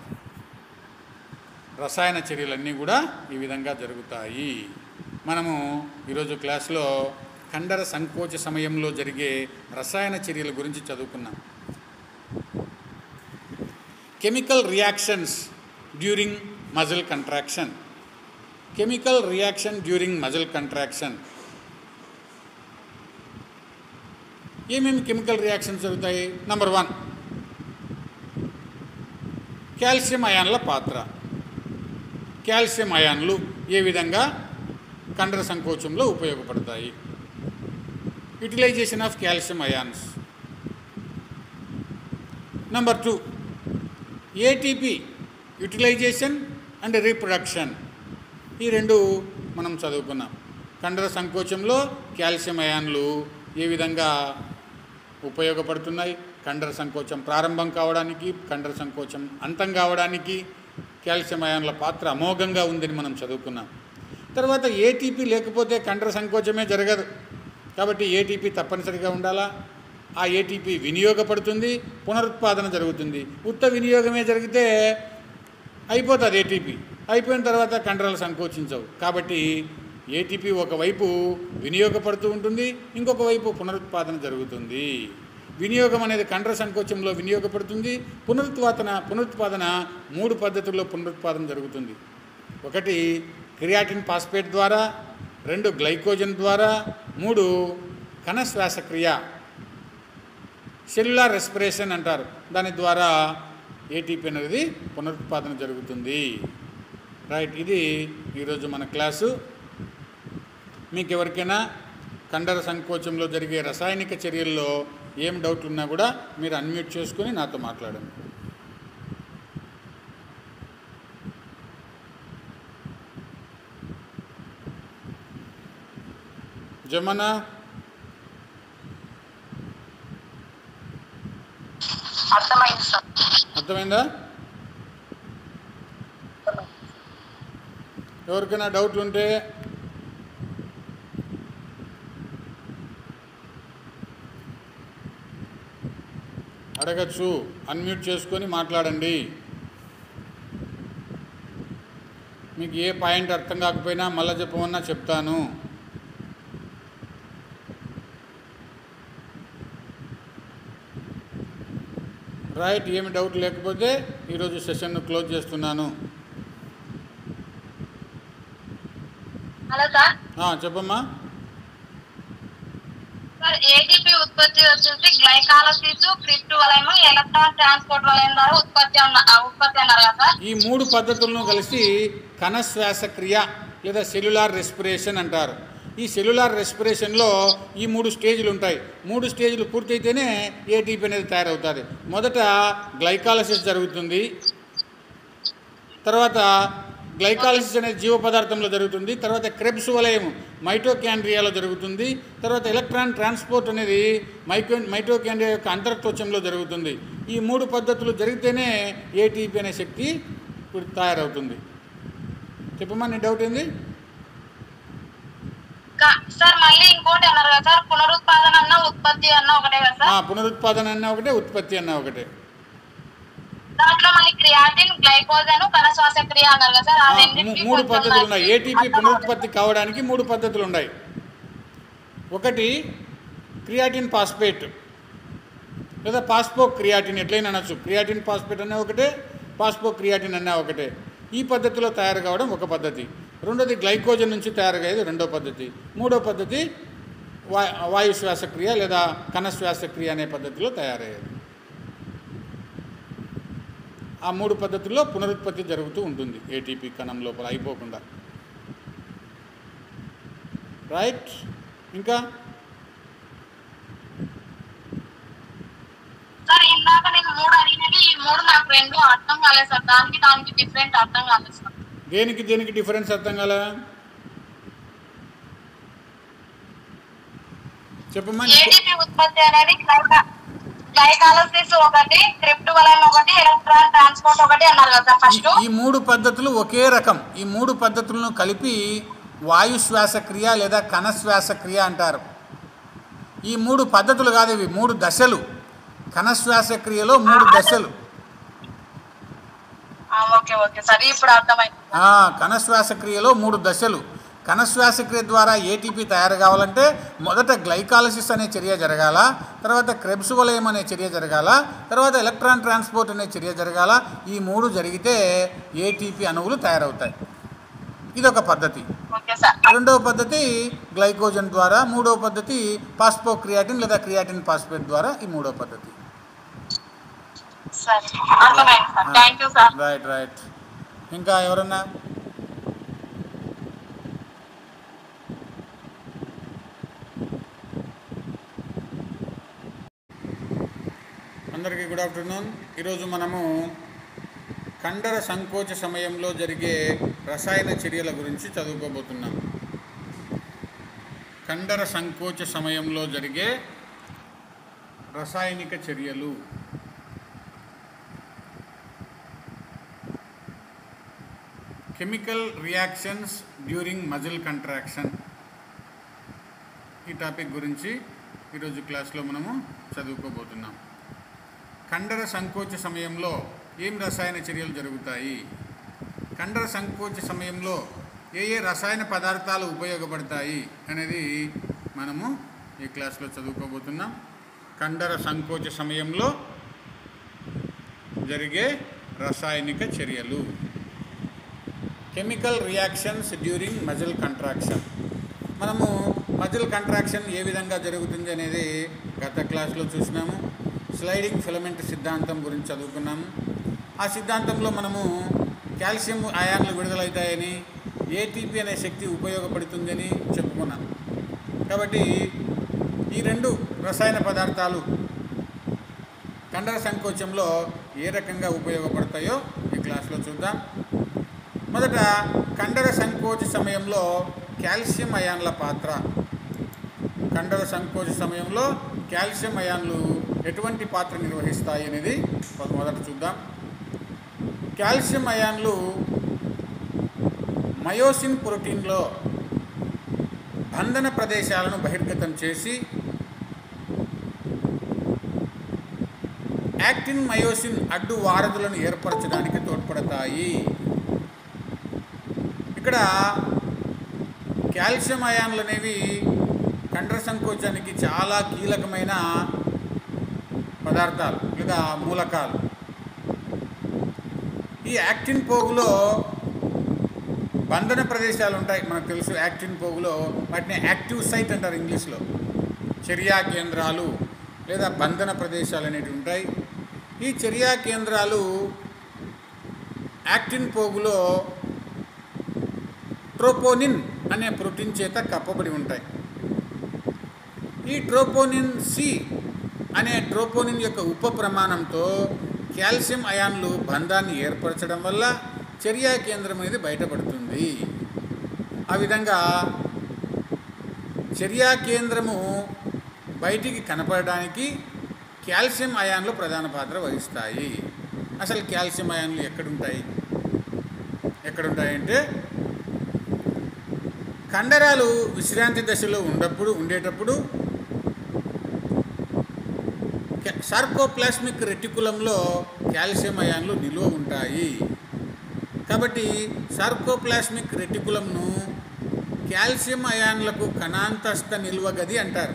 రసాయన చర్యలన్నీ కూడా ఈ విధంగా జరుగుతాయి మనము ఈరోజు క్లాస్లో కండర సంకోచ సమయంలో జరిగే రసాయన చర్యల గురించి చదువుకున్నాం chemical reactions during muscle contraction chemical reaction during muscle contraction ఏమేమి కెమికల్ రియాక్షన్స్ జరుగుతాయి నంబర్ వన్ కాల్షియం అయాన్ల పాత్ర కాల్షియం అయాన్లు ఏ విధంగా కండర సంకోచంలో ఉపయోగపడతాయి utilization of calcium ions number two ATP utilization and reproduction ఈ రెండు మనం చదువుకున్నాం కండర సంకోచంలో కాల్షియం అయాన్లు ఏ విధంగా ఉపయోగపడుతున్నాయి కండర సంకోచం ప్రారంభం కావడానికి కండర సంకోచం అంతం కావడానికి కాల్షియం అయాన్ల పాత్ర అమోఘంగా ఉందని మనం చదువుకున్నాం తర్వాత ఏటీపీ లేకపోతే కండర సంకోచమే జరగదు కాబట్టి ఏటీపీ తప్పనిసరిగా ఉండాలా ఆ ఏటీపీ వినియోగపడుతుంది పునరుత్పాదన జరుగుతుంది ఉత్త వినియోగమే జరిగితే అయిపోతుంది ఏటీపీ అయిపోయిన తర్వాత కండరాలు సంకోచించవు కాబట్టి ఏటీపీ ఒకవైపు వినియోగపడుతూ ఉంటుంది ఇంకొక వైపు పునరుత్పాదన జరుగుతుంది వినియోగం అనేది కండర సంకోచంలో వినియోగపడుతుంది పునరుత్పాదన పునరుత్పాదన మూడు పద్ధతుల్లో పునరుత్పాదన జరుగుతుంది ఒకటి క్రియాటిన్ పాస్పేట్ ద్వారా రెండు గ్లైకోజన్ ద్వారా మూడు కణ శ్వాసక్రియ సెల్యులార్ రెస్పిరేషన్ అంటారు దాని ద్వారా ఏటీపీ అనేది పునరుత్పాదన జరుగుతుంది రైట్ ఇది ఈరోజు మన క్లాసు మీకు ఎవరికైనా కండర సంకోచంలో జరిగే రసాయనిక చర్యల్లో ఏం డౌట్లు ఉన్నా కూడా మీరు అన్మ్యూట్ చేసుకొని నాతో మాట్లాడండి జమనా అర్థమైంది సార్ అర్థమైందా ఎవరికైనా డౌట్లు ఉంటే అడగచ్చు అన్మ్యూట్ చేసుకొని మాట్లాడండి మీకు ఏ పాయింట్ అర్థం కాకపోయినా మళ్ళీ చెప్పమన్నా చెప్తాను రైట్ ఏమి డౌట్ లేకపోతే ఈరోజు సెషన్ను క్లోజ్ చేస్తున్నాను హలో సార్ ఆ, చెప్పమ్మా సార్ ఏటీపీ ఉత్పత్తి వచ్చేసి గ్లైకాలసిస్ క్రిప్ట్ వలయం ఎలక్ట్రాన్ ట్రాన్స్పోర్ట్ వలయం ద్వారా ఉత్పత్తి అన్న ఆ, ఉత్పత్తి అన్నారు కదా సార్ ఈ మూడు పద్ధతులను కలిసి కణ శ్వాసక్రియ లేదా సెల్యులార్ రెస్పిరేషన్ అంటారు ఈ సెల్యులార్ రెస్పిరేషన్లో ఈ మూడు స్టేజ్లు ఉంటాయి మూడు స్టేజ్లు పూర్తయితేనే ఏటీపీ అనేది తయారవుతుంది మొదట గ్లైకాలసిస్ జరుగుతుంది తర్వాత గ్లైకాలసిస్ అనేది జీవ పదార్థంలో జరుగుతుంది తర్వాత క్రెబ్స్ వలయం మైటోకాండ్రియాలో జరుగుతుంది తర్వాత ఎలక్ట్రాన్ ట్రాన్స్పోర్ట్ అనేది మైకో మైటోకాండ్రియా యొక్క అంతర్త్వచంలో జరుగుతుంది ఈ మూడు పద్ధతులు జరిగితేనే ఏటీపీ అనే శక్తి ఇప్పుడు తయారవుతుంది చెప్పమ్మా నీ డౌట్ ఏంది కా- సార్ మళ్ళీ ఇంకోటి అన్నారు కదా సార్ పునరుత్పాదన అన్న ఉత్పత్తి అన్న ఒకటే కదా ఆ, సార్ పునరుత్పాదన అన్న ఒకటే ఉత్పత్తి అన్న ఒకటే దాంట్లో మళ్ళీ క్రియాటిన్ గ్లైకోజన్ కణ శ్వాసక్రియ అన్నారు కదా సార్ ఆ, ఆ మూ- రెండింటికి మూడు కొంచెం పద్ధతులు ఉన్నాయి నాకు ఏటీపీ అర్థం పునరుత్పత్తి కావడానికి మూడు పద్ధతులు ఉన్నాయి ఒకటి క్రియాటిన్ పాస్పేట్ లేదా పాస్పో క్రియాటిన్ ఎట్లయినా అనొచ్చు క్రియాటిన్ పాస్పేట్ అనే ఒకటే పాస్పో క్రియాటిన్ అనే ఒకటే ఈ పద్ధతిలో తయారు కావడం ఒక పద్ధతి రెండోది గ్లైకోజన్ నుంచి తయారయ్యేది రెండో పద్ధతి మూడో పద్ధతి వా వాయు శ్వాసక్రియ లేదా కణ శ్వాసక్రియ అనే పద్ధతిలో తయారయ్యేది ఆ మూడు పద్ధతుల్లో పునరుత్పత్తి జరుగుతూ ఉంటుంది ఏటీపీ కణం లోపల అయిపోకుండా రైట్ ఇంకా సార్ ఇందాక నేను మూడు అడిగినవి ఈ మూడు నాకు రెండు అర్థం కాలేదు సార్ దానికి దానికి డిఫరెంట్ అర్థం కాలేదు సార్ దేనికి దేనికి డిఫరెన్స్ అర్థం కాల చెప్పమ్మా నీకు- ఏటీపీ ఉత్పత్తి అనేది గ్లైకా- గ్లైకాలసిస్ ఒకటి క్రిప్ట్ వలయం ఒకటి ఎలక్ట్రాన్ ట్రాన్స్పోర్ట్ ఒకటి అన్నారు కదా సార్ ఫస్ట్ ఈ- ఈ మూడు పద్ధతులు ఒకే రకం ఈ మూడు పద్ధతులను కలిపి వాయు శ్వాసక్రియ లేదా కణ శ్వాసక్రియ అంటారు ఈ మూడు పద్ధతులు కాదు ఇవి మూడు దశలు కణ శ్వాసక్రియలో మూడు దశలు ఓకే ఓకే సార్ ఇప్పుడు అర్థమైంది ఆ, కణ శ్వాసక్రియలో మూడు దశలు కణ శ్వాసక్రియ ద్వారా ఏటీపీ తయారు కావాలంటే మొదట గ్లైకాలసిస్ అనే చర్య జరగాల తర్వాత క్రెబ్స్ వలయం అనే చర్య జరగాల తర్వాత ఎలక్ట్రాన్ ట్రాన్స్పోర్ట్ అనే చర్య జరగాల ఈ మూడు జరిగితే ఏటీపీ అణువులు తయారవుతాయి ఇదొక పద్ధతి ఓకే సార్ రెండవ పద్ధతి గ్లైకోజన్ ద్వారా మూడవ పద్ధతి పాస్పో క్రియాటిన్ లేదా క్రియాటిన్ పాస్పేట్ ద్వారా ఈ మూడవ పద్ధతి సరే అర్థమైంది sir thank you sir right right ఇంకా ఎవరన్నా అందరికీ గుడ్ ఆఫ్టర్నూన్ ఈరోజు మనము కండర సంకోచ సమయంలో జరిగే రసాయన చర్యల గురించి చదువుకోబోతున్నాం కండర సంకోచ సమయంలో జరిగే రసాయనిక చర్యలు chemical reactions during muscle contraction ఈ టాపిక్ గురించి ఈరోజు క్లాస్లో మనము చదువుకోబోతున్నాం కండర సంకోచ సమయంలో ఏం రసాయన చర్యలు జరుగుతాయి కండర సంకోచ సమయంలో ఏ ఏ రసాయన పదార్థాలు ఉపయోగపడతాయి అనేది మనము ఈ క్లాస్లో చదువుకోబోతున్నాం కండర సంకోచ సమయంలో జరిగే రసాయనిక చర్యలు chemical reactions during muscle contraction మనము మజిల్ కంట్రాక్షన్ ఏ విధంగా జరుగుతుంది అనేది గత క్లాస్లో చూసినాము స్లైడింగ్ ఫిలమెంట్ సిద్ధాంతం గురించి చదువుకున్నాము ఆ సిద్ధాంతంలో మనము కాల్షియం అయాన్లు విడుదలవుతాయని ఏటీపీ అనే శక్తి ఉపయోగపడుతుందని చెప్పుకున్నాం కాబట్టి ఈ రెండు రసాయన పదార్థాలు కండర సంకోచంలో ఏ రకంగా ఉపయోగపడతాయో ఈ క్లాస్లో చూద్దాం మొదట కండర సంకోచ సమయంలో కాల్షియం అయాన్ల పాత్ర కండర సంకోచ సమయంలో కాల్షియం అయాన్లు ఎటువంటి పాత్ర నిర్వహిస్తాయి అనేది మొదట చూద్దాం కాల్షియం అయాన్లు మయోసిన్ ప్రోటీన్లో బంధన ప్రదేశాలను బహిర్గతం చేసి యాక్టిన్ మయోసిన్ అడ్డు వారధులను ఏర్పరచడానికి తోడ్పడతాయి ఇక్కడ కాల్షియం అయాన్లు అనేవి కండర సంకోచానికి చాలా కీలకమైన పదార్థాలు లేదా మూలకాలు ఈ యాక్టిన్ పోగులో బంధన ప్రదేశాలు ఉంటాయి మనకు తెలుసు యాక్టిన్ పోగులో వాటిని యాక్టివ్ సైట్ అంటారు ఇంగ్లీష్లో చర్యా కేంద్రాలు లేదా బంధన ప్రదేశాలు అనేటివి ఉంటాయి ఈ చర్యా కేంద్రాలు యాక్టిన్ పోగులో ట్రోపోనిన్ అనే ప్రోటీన్ చేత కప్పబడి ఉంటాయి ఈ ట్రోపోనిన్ సి అనే ట్రోపోనిన్ యొక్క ఉప ప్రమాణంతో కాల్షియం అయాన్లు బంధాన్ని ఏర్పరచడం వల్ల చర్యా కేంద్రం అనేది బయటపడుతుంది ఆ విధంగా చర్యా కేంద్రము బయటికి కనపడడానికి కాల్షియం అయాన్లు ప్రధాన పాత్ర వహిస్తాయి అసలు కాల్షియం అయాన్లు ఎక్కడుంటాయి ఎక్కడుంటాయంటే కండరాలు విశ్రాంతి దశలో ఉన్నప్పుడు ఉండేటప్పుడు సార్కోప్లాస్మిక్ రెటికులంలో కాల్షియం అయాన్లు నిల్వ ఉంటాయి కాబట్టి సార్కోప్లాస్మిక్ రెటికులంను కాల్షియం అయాన్లకు కణాంతస్థ నిల్వ గది అంటారు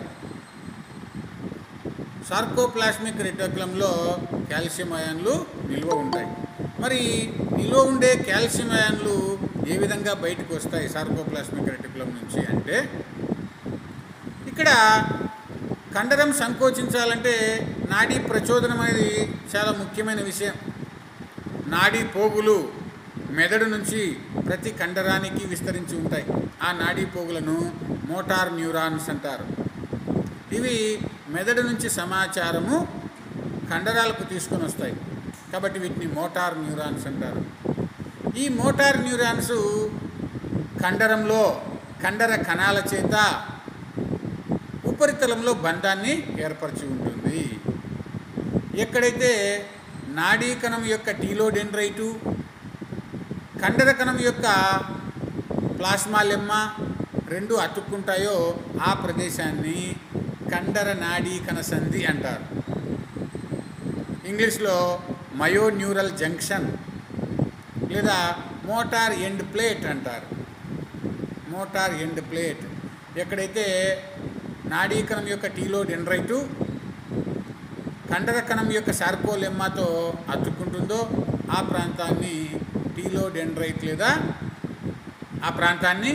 సార్కోప్లాస్మిక్ రెటికులంలో కాల్షియం అయాన్లు నిల్వ ఉంటాయి మరి నిల్వ ఉండే కాల్షియం అయాన్లు ఏ విధంగా బయటకు వస్తాయి సార్కోప్లాస్మిక్ రెటికులం నుంచి అంటే ఇక్కడ కండరం సంకోచించాలంటే నాడీ ప్రచోదనం అనేది చాలా ముఖ్యమైన విషయం నాడీ పోగులు మెదడు నుంచి ప్రతి కండరానికి విస్తరించి ఉంటాయి ఆ నాడీ పోగులను మోటార్ న్యూరాన్స్ అంటారు ఇవి మెదడు నుంచి సమాచారము కండరాలకు తీసుకొని వస్తాయి కాబట్టి వీటిని మోటార్ న్యూరాన్స్ అంటారు ఈ మోటార్ న్యూరాన్స్ కండరంలో కండర కణాల చేత ఉపరితలంలో బంధాన్ని ఏర్పరిచి ఉంటుంది ఎక్కడైతే నాడీ కణం యొక్క టీలోడెండ్రైటు కండర కణం యొక్క ప్లాస్మాలెమ్మ రెండు అతుక్కుంటాయో ఆ ప్రదేశాన్ని కండర నాడీ కణ సంధి అంటారు ఇంగ్లీష్లో మయోన్యూరల్ జంక్షన్ లేదా మోటార్ ఎండ్ ప్లేట్ అంటారు మోటార్ ఎండ్ ప్లేట్ ఎక్కడైతే నాడీ కణం యొక్క టీలో డెండ్రైటు కండర కణం యొక్క సార్కోలెమ్మాతో అతుక్కుంటుందో ఆ ప్రాంతాన్ని టీలో డెండ్రైట్ లేదా ఆ ప్రాంతాన్ని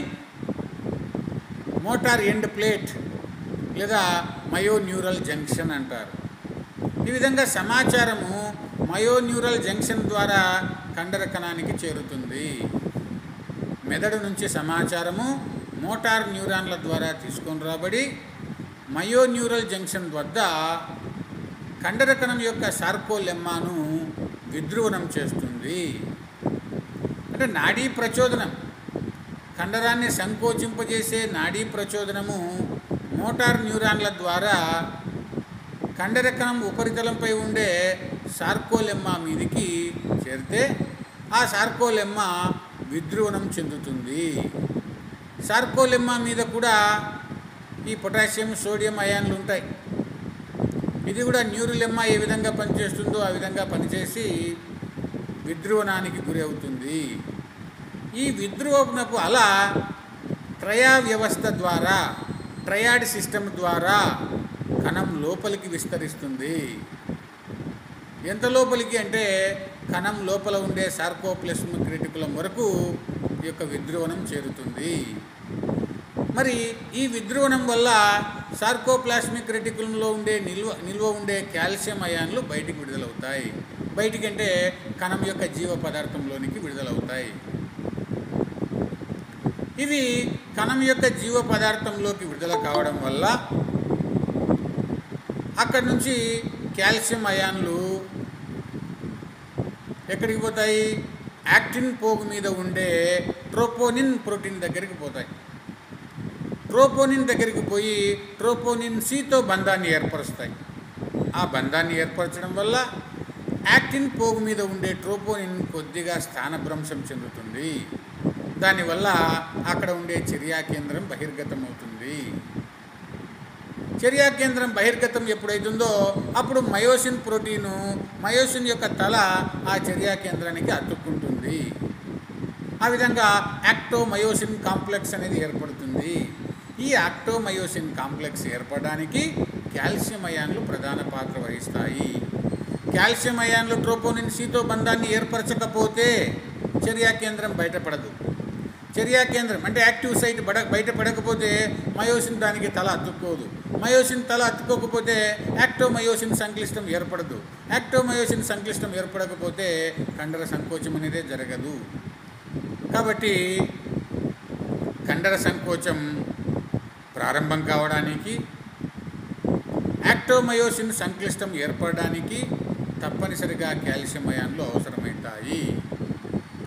మోటార్ ఎండ్ ప్లేట్ లేదా మయోన్యూరల్ జంక్షన్ అంటారు ఈ విధంగా సమాచారము మయోన్యూరల్ జంక్షన్ ద్వారా కండర కణానికి చేరుతుంది మెదడు నుంచి సమాచారము మోటార్ న్యూరాన్ల ద్వారా తీసుకొని రాబడి మయోన్యూరల్ జంక్షన్ వద్ద కండర కణం యొక్క సార్కోలెమ్మాను విద్రువనం చేస్తుంది అంటే నాడీ ప్రచోదనం కండరాన్ని సంకోచింపజేసే నాడీ ప్రచోదనము మోటార్ న్యూరాన్ల ద్వారా కండర కణం ఉపరితలంపై ఉండే సార్కోలెమ్మా మీదికి చేరితే ఆ సార్కోలెమ్మ విద్రువనం చెందుతుంది సార్కోలెమ్మ మీద కూడా ఈ పొటాషియం సోడియం అయాన్లు ఉంటాయి ఇది కూడా న్యూరులెమ్మ ఏ విధంగా పనిచేస్తుందో ఆ విధంగా పనిచేసి విద్రువనానికి గురి అవుతుంది ఈ విద్రువనపు అల ట్రయా వ్యవస్థ ద్వారా ట్రయాడ్ సిస్టమ్ ద్వారా కణం లోపలికి విస్తరిస్తుంది ఎంత లోపలికి అంటే కణం లోపల ఉండే సార్కోప్లస్మిక్ రెటికులం వరకు ఈ యొక్క విద్రువనం చేరుతుంది మరి ఈ విద్రువనం వల్ల సార్కోప్లాస్మిక్ రెటికులంలో ఉండే నిల్వ నిల్వ ఉండే కాల్షియం అయాన్లు బయటికి విడుదలవుతాయి బయటికి అంటే కణం యొక్క జీవ పదార్థంలోనికి విడుదలవుతాయి ఇవి కణం యొక్క జీవ పదార్థంలోకి విడుదల కావడం వల్ల అక్కడి నుంచి కాల్షియం అయాన్లు ఎక్కడికి పోతాయి యాక్టిన్ పోగు మీద ఉండే ట్రోపోనిన్ ప్రోటీన్ దగ్గరికి పోతాయి ట్రోపోనిన్ దగ్గరికి పోయి ట్రోపోనిన్ సితో బంధాన్ని ఏర్పరుస్తాయి ఆ బంధాన్ని ఏర్పరచడం వల్ల యాక్టిన్ పోగు మీద ఉండే ట్రోపోనిన్ కొద్దిగా స్థానభ్రంశం చెందుతుంది దానివల్ల అక్కడ ఉండే చర్యా కేంద్రం బహిర్గతం అవుతుంది చర్యా కేంద్రం బహిర్గతం ఎప్పుడైతుందో అప్పుడు మయోసిన్ ప్రోటీను మయోసిన్ యొక్క తల ఆ చర్యా కేంద్రానికి అతుక్కుంటుంది ఆ విధంగా యాక్టోమయోసిన్ కాంప్లెక్స్ అనేది ఏర్పడుతుంది ఈ యాక్టోమయోసిన్ కాంప్లెక్స్ ఏర్పడడానికి కాల్షియం అయాన్లు ప్రధాన పాత్ర వహిస్తాయి కాల్షియం అయాన్లు ట్రోపోనిన్ సితో బంధాన్ని ఏర్పరచకపోతే చర్యా కేంద్రం బయటపడదు చర్యా కేంద్రం అంటే యాక్టివ్ సైట్ బడ బయటపడకపోతే మయోసిన్ దానికి తల అతుక్కోదు మయోసిన్ తల అతుక్కోకపోతే యాక్టోమయోసిన్ సంక్లిష్టం ఏర్పడదు యాక్టోమయోసిన్ సంక్లిష్టం ఏర్పడకపోతే కండర సంకోచం అనేదే జరగదు కాబట్టి కండర సంకోచం ప్రారంభం కావడానికి యాక్టోమయోసిన్ సంక్లిష్టం ఏర్పడడానికి తప్పనిసరిగా కాల్షియం అయాన్లు అవసరమవుతాయి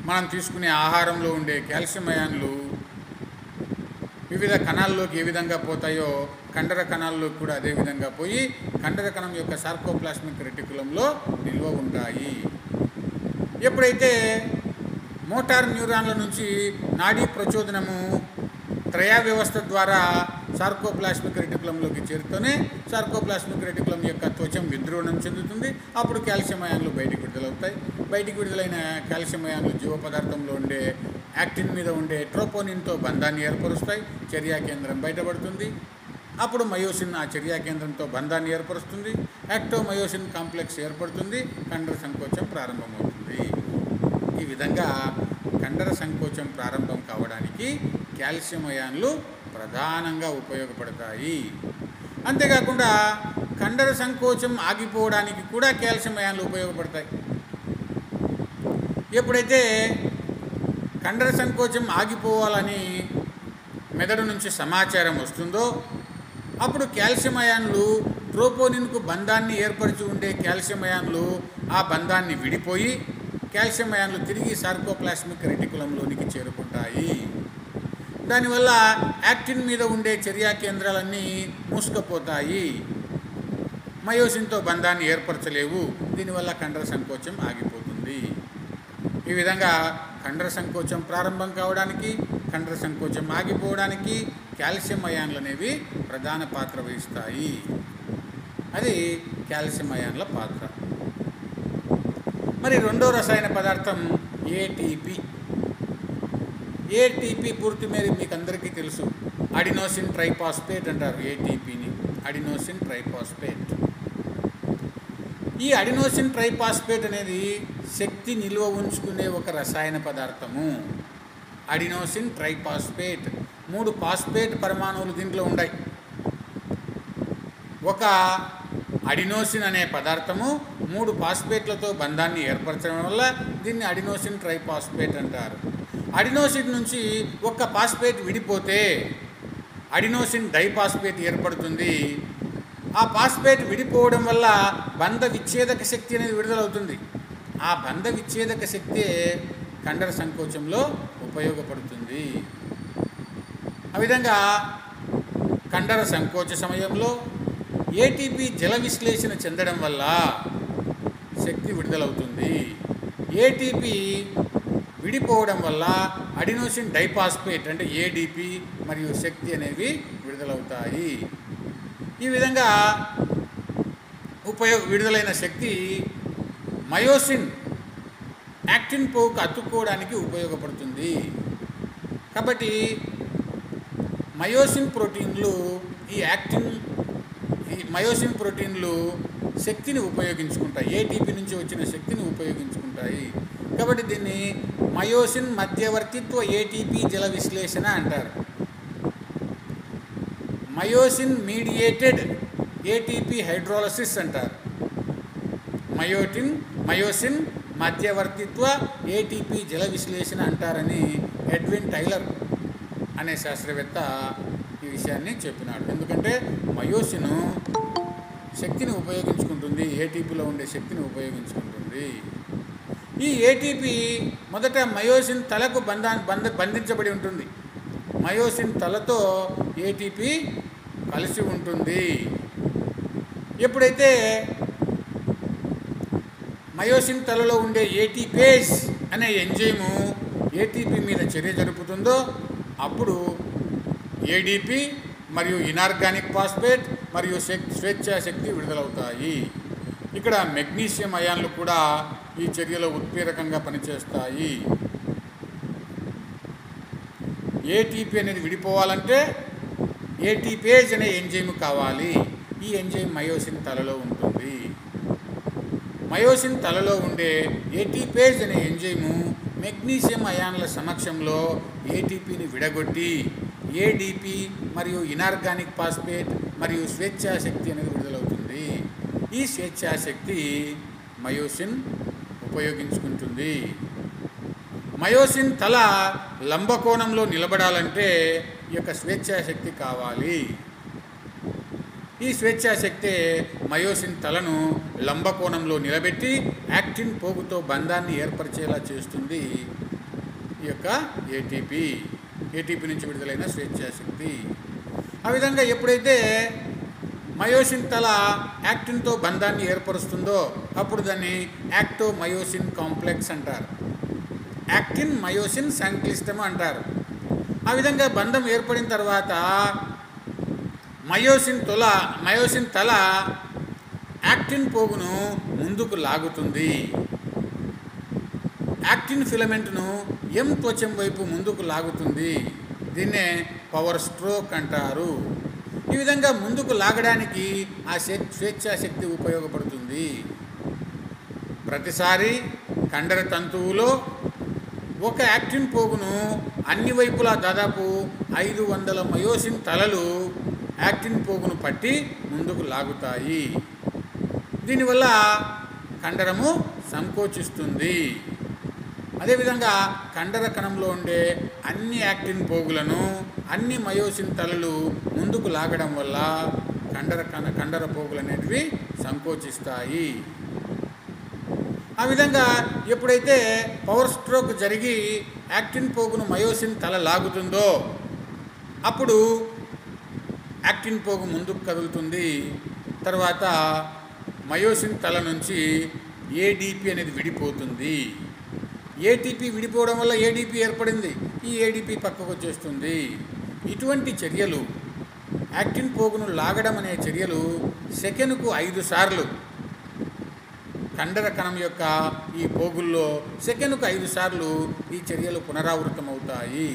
మనం తీసుకునే ఆహారంలో ఉండే కాల్షియం అయాన్లు వివిధ కణాల్లోకి ఏ విధంగా పోతాయో కండర కణాల్లోకి కూడా అదే విధంగా పోయి కండర కణం యొక్క సార్కోప్లాస్మిక్ రెటికులంలో నిల్వ ఉంటాయి ఎప్పుడైతే మోటార్ న్యూరాన్ల నుంచి నాడీ ప్రచోదనము త్రయా వ్యవస్థ ద్వారా సార్కోప్లాస్మిక్ రెటికులంలోకి చేరుతూనే సార్కోప్లాస్మిక్ రెటికులం యొక్క త్వచం విద్రోహణం చెందుతుంది అప్పుడు కాల్షియం అయాన్లు బయటికి విడుదలవుతాయి బయటికి విడుదలైన కాల్షియం అయాన్లు జీవ పదార్థంలో ఉండే యాక్టిన్ మీద ఉండే ట్రోపోనిన్తో బంధాన్ని ఏర్పరుస్తాయి చర్యా కేంద్రం బయటపడుతుంది అప్పుడు మయోసిన్ ఆ చర్యా కేంద్రంతో బంధాన్ని ఏర్పరుస్తుంది యాక్టోమయోసిన్ కాంప్లెక్స్ ఏర్పడుతుంది కండర సంకోచం ప్రారంభమవుతుంది ఈ విధంగా కండర సంకోచం ప్రారంభం కావడానికి కాల్షియం అయాన్లు ప్రధానంగా ఉపయోగపడతాయి అంతేకాకుండా కండర సంకోచం ఆగిపోవడానికి కూడా కాల్షియం అయాన్లు ఉపయోగపడతాయి ఎప్పుడైతే కండర సంకోచం ఆగిపోవాలని మెదడు నుంచి సమాచారం వస్తుందో అప్పుడు కాల్షియం అయాన్లు ట్రోపోనిన్కు బంధాన్ని ఏర్పరిచి ఉండే కాల్షియం అయాన్లు ఆ బంధాన్ని విడిపోయి కాల్షియం అయాన్లు తిరిగి సార్కోప్లాస్మిక్ రెటికులంలోనికి చేరుకుంటాయి దానివల్ల యాక్టిన్ మీద ఉండే చర్యా కేంద్రాలన్నీ మూసుకుపోతాయి మయోసిన్తో బంధాన్ని ఏర్పరచలేవు దీనివల్ల కండర సంకోచం ఆగిపోతుంది ఈ విధంగా కండర సంకోచం ప్రారంభం కావడానికి కండర సంకోచం ఆగిపోవడానికి కాల్షియం అయాన్లు అనేవి ప్రధాన పాత్ర వహిస్తాయి అది కాల్షియం అయాన్ల పాత్ర మరి రెండో రసాయన పదార్థం ఏటీపీ ఏటీపీ పూర్తి మేర మీకు అందరికీ తెలుసు అడినోసిన్ ట్రైపాస్పేట్ అంటారు ఏటీపీని అడినోసిన్ ట్రైపాస్పేట్ ఈ అడినోసిన్ ట్రైపాస్పేట్ అనేది శక్తి నిల్వ ఉంచుకునే ఒక రసాయన పదార్థము అడినోసిన్ ట్రైపాస్పేట్ మూడు పాస్పేట్ పరమాణువులు దీంట్లో ఉన్నాయి ఒక అడినోసిన్ అనే పదార్థము మూడు పాస్పేట్లతో బంధాన్ని ఏర్పరచడం వల్ల దీన్ని అడినోసిన్ ట్రైపాస్పేట్ అంటారు అడినోసిన్ నుంచి ఒక్క పాస్పేట్ విడిపోతే అడినోసిన్ డైపాస్పేట్ ఏర్పడుతుంది ఆ పాస్పేట్ విడిపోవడం వల్ల బంధ విచ్ఛేదక శక్తి అనేది విడుదలవుతుంది ఆ బంధ విచ్ఛేదక శక్తి కండర సంకోచంలో ఉపయోగపడుతుంది ఆ విధంగా కండర సంకోచ సమయంలో ఏటీపీ జల విశ్లేషణ చెందడం వల్ల శక్తి విడుదలవుతుంది ఏటీపీ విడిపోవడం వల్ల అడినోసిన్ డైపాస్పేట్ అంటే ఏడిపి మరియు శక్తి అనేవి విడుదలవుతాయి ఈ విధంగా ఉపయోగ విడుదలైన శక్తి మయోసిన్ యాక్టిన్ పోవుకు అతుక్కోవడానికి ఉపయోగపడుతుంది కాబట్టి మయోసిన్ ప్రోటీన్లు ఈ యాక్టిన్ ఈ మయోసిన్ ప్రోటీన్లు శక్తిని ఉపయోగించుకుంటాయి ఏటీపీ నుంచి వచ్చిన శక్తిని ఉపయోగించుకుంటాయి కాబట్టి దీన్ని మయోసిన్ మధ్యవర్తిత్వ ఏటీపీ జల విశ్లేషణ అంటారు మయోసిన్ మీడియేటెడ్ ఏటీపీ హైడ్రోలసిస్ అంటారు మయోటిన్ మయోసిన్ మధ్యవర్తిత్వ ఏటీపీ జల విశ్లేషణ అంటారని ఎడ్విన్ టైలర్ అనే శాస్త్రవేత్త ఈ విషయాన్ని చెప్పినాడు ఎందుకంటే మయోసిన్ శక్తిని ఉపయోగించుకుంటుంది ఏటీపీలో ఉండే శక్తిని ఉపయోగించుకుంటుంది ఈ ఏటీపీ మొదట మయోసిన్ తలకు బంధా బంధ బంధించబడి ఉంటుంది మయోసిన్ తలతో ఏటీపీ కలిసి ఉంటుంది ఎప్పుడైతే మయోసిన్ తలలో ఉండే ఏటీపేస్ అనే ఎంజైము ఏటీపీ మీద చర్య జరుపుతుందో అప్పుడు ఏడిపి మరియు ఇనార్గానిక్ ఫాస్ఫేట్ మరియు శక్ స్వేచ్ఛా శక్తి విడుదలవుతాయి ఇక్కడ మెగ్నీషియం అయాన్లు కూడా ఈ చర్యలో ఉత్ప్రేరకంగా పనిచేస్తాయి ఏటీపీ అనేది విడిపోవాలంటే ఏటీపేజ్ అనే ఎంజైమ్ కావాలి ఈ ఎంజైమ్ మయోసిన్ తలలో ఉంటుంది మయోసిన్ తలలో ఉండే ఏటీపేజ్ అనే ఎంజైము మెగ్నీషియం అయాన్ల సమక్షంలో ఏటీపీని విడగొట్టి ఏడిపి మరియు ఇనార్గానిక్ ఫాస్ఫేట్ మరియు స్వేచ్ఛాశక్తి అనేది విడుదలవుతుంది ఈ స్వేచ్ఛాశక్తి మయోసిన్ ఉపయోగించుకుంటుంది మయోసిన్ తల లంబకోణంలో నిలబడాలంటే ఈ యొక్క స్వేచ్ఛాశక్తి కావాలి ఈ స్వేచ్ఛాశక్తే మయోసిన్ తలను లంబకోణంలో నిలబెట్టి యాక్టిన్ పోగుతో బంధాన్ని ఏర్పరిచేలా చేస్తుంది ఈ యొక్క ఏటీపీ ఏటీపీ నుంచి విడుదలైన స్వేచ్ఛాశక్తి ఆ విధంగా ఎప్పుడైతే మయోసిన్ తల యాక్టిన్తో బంధాన్ని ఏర్పరుస్తుందో అప్పుడు దాన్ని యాక్టో మయోసిన్ కాంప్లెక్స్ అంటారు యాక్టిన్ మయోసిన్ సంక్లిష్టము అంటారు ఆ విధంగా బంధం ఏర్పడిన తర్వాత మయోసిన్ తొల మయోసిన్ తల యాక్టిన్ పోగును ముందుకు లాగుతుంది యాక్టిన్ ఫిలమెంట్ను ఎం త్వచం వైపు ముందుకు లాగుతుంది దీన్నే పవర్ స్ట్రోక్ అంటారు ఈ విధంగా ముందుకు లాగడానికి ఆ శక్ స్వేచ్ఛాశక్తి ఉపయోగపడుతుంది ప్రతిసారి కండర తంతువులో ఒక యాక్టిన్ పోగును అన్ని వైపులా దాదాపు ఐదు వందల మయోసిన్ తలలు యాక్టిన్ పోగును పట్టి ముందుకు లాగుతాయి దీనివల్ల కండరము సంకోచిస్తుంది అదేవిధంగా కండర కణంలో ఉండే అన్ని యాక్టిన్ పోగులను అన్ని మయోసిన్ తలలు ముందుకు లాగడం వల్ల కండర కణ కండర పోగులు అనేటివి సంకోచిస్తాయి ఆ విధంగా ఎప్పుడైతే పవర్ స్ట్రోక్ జరిగి యాక్టిన్ పోగును మయోసిన్ తల లాగుతుందో అప్పుడు యాక్టిన్ పోగు ముందుకు కదులుతుంది తర్వాత మయోసిన్ తల నుంచి ఏడిపి అనేది విడిపోతుంది ఏటీపీ విడిపోవడం వల్ల ఏడీపీ ఏర్పడింది ఈ ఏడీపీ పక్కకు వచ్చేస్తుంది ఇటువంటి చర్యలు యాక్టిన్ పోగును లాగడం అనే చర్యలు సెకెనుకు ఐదు సార్లు కండర కణం యొక్క ఈ పోగుల్లో సెకెనుకు ఐదు సార్లు ఈ చర్యలు పునరావృతమవుతాయి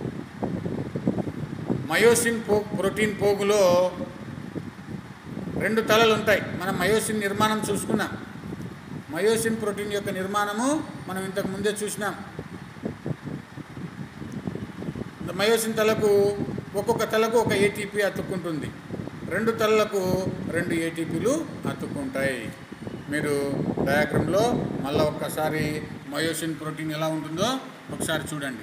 మయోసిన్ పో ప్రోటీన్ పోగులో రెండు తలలు ఉంటాయి మనం మయోసిన్ నిర్మాణం చూసుకున్నాం మయోసిన్ ప్రోటీన్ యొక్క నిర్మాణము మనం ఇంతకు ముందే చూసినాం మయోసిన్ తలకు ఒక్కొక్క తలకు ఒక ఏటీపీ అతుక్కుంటుంది రెండు తలలకు రెండు ఏటీపీలు అతుక్కుంటాయి మీరు డయాగ్రామ్లో మళ్ళీ ఒక్కసారి మయోసిన్ ప్రోటీన్ ఎలా ఉంటుందో ఒకసారి చూడండి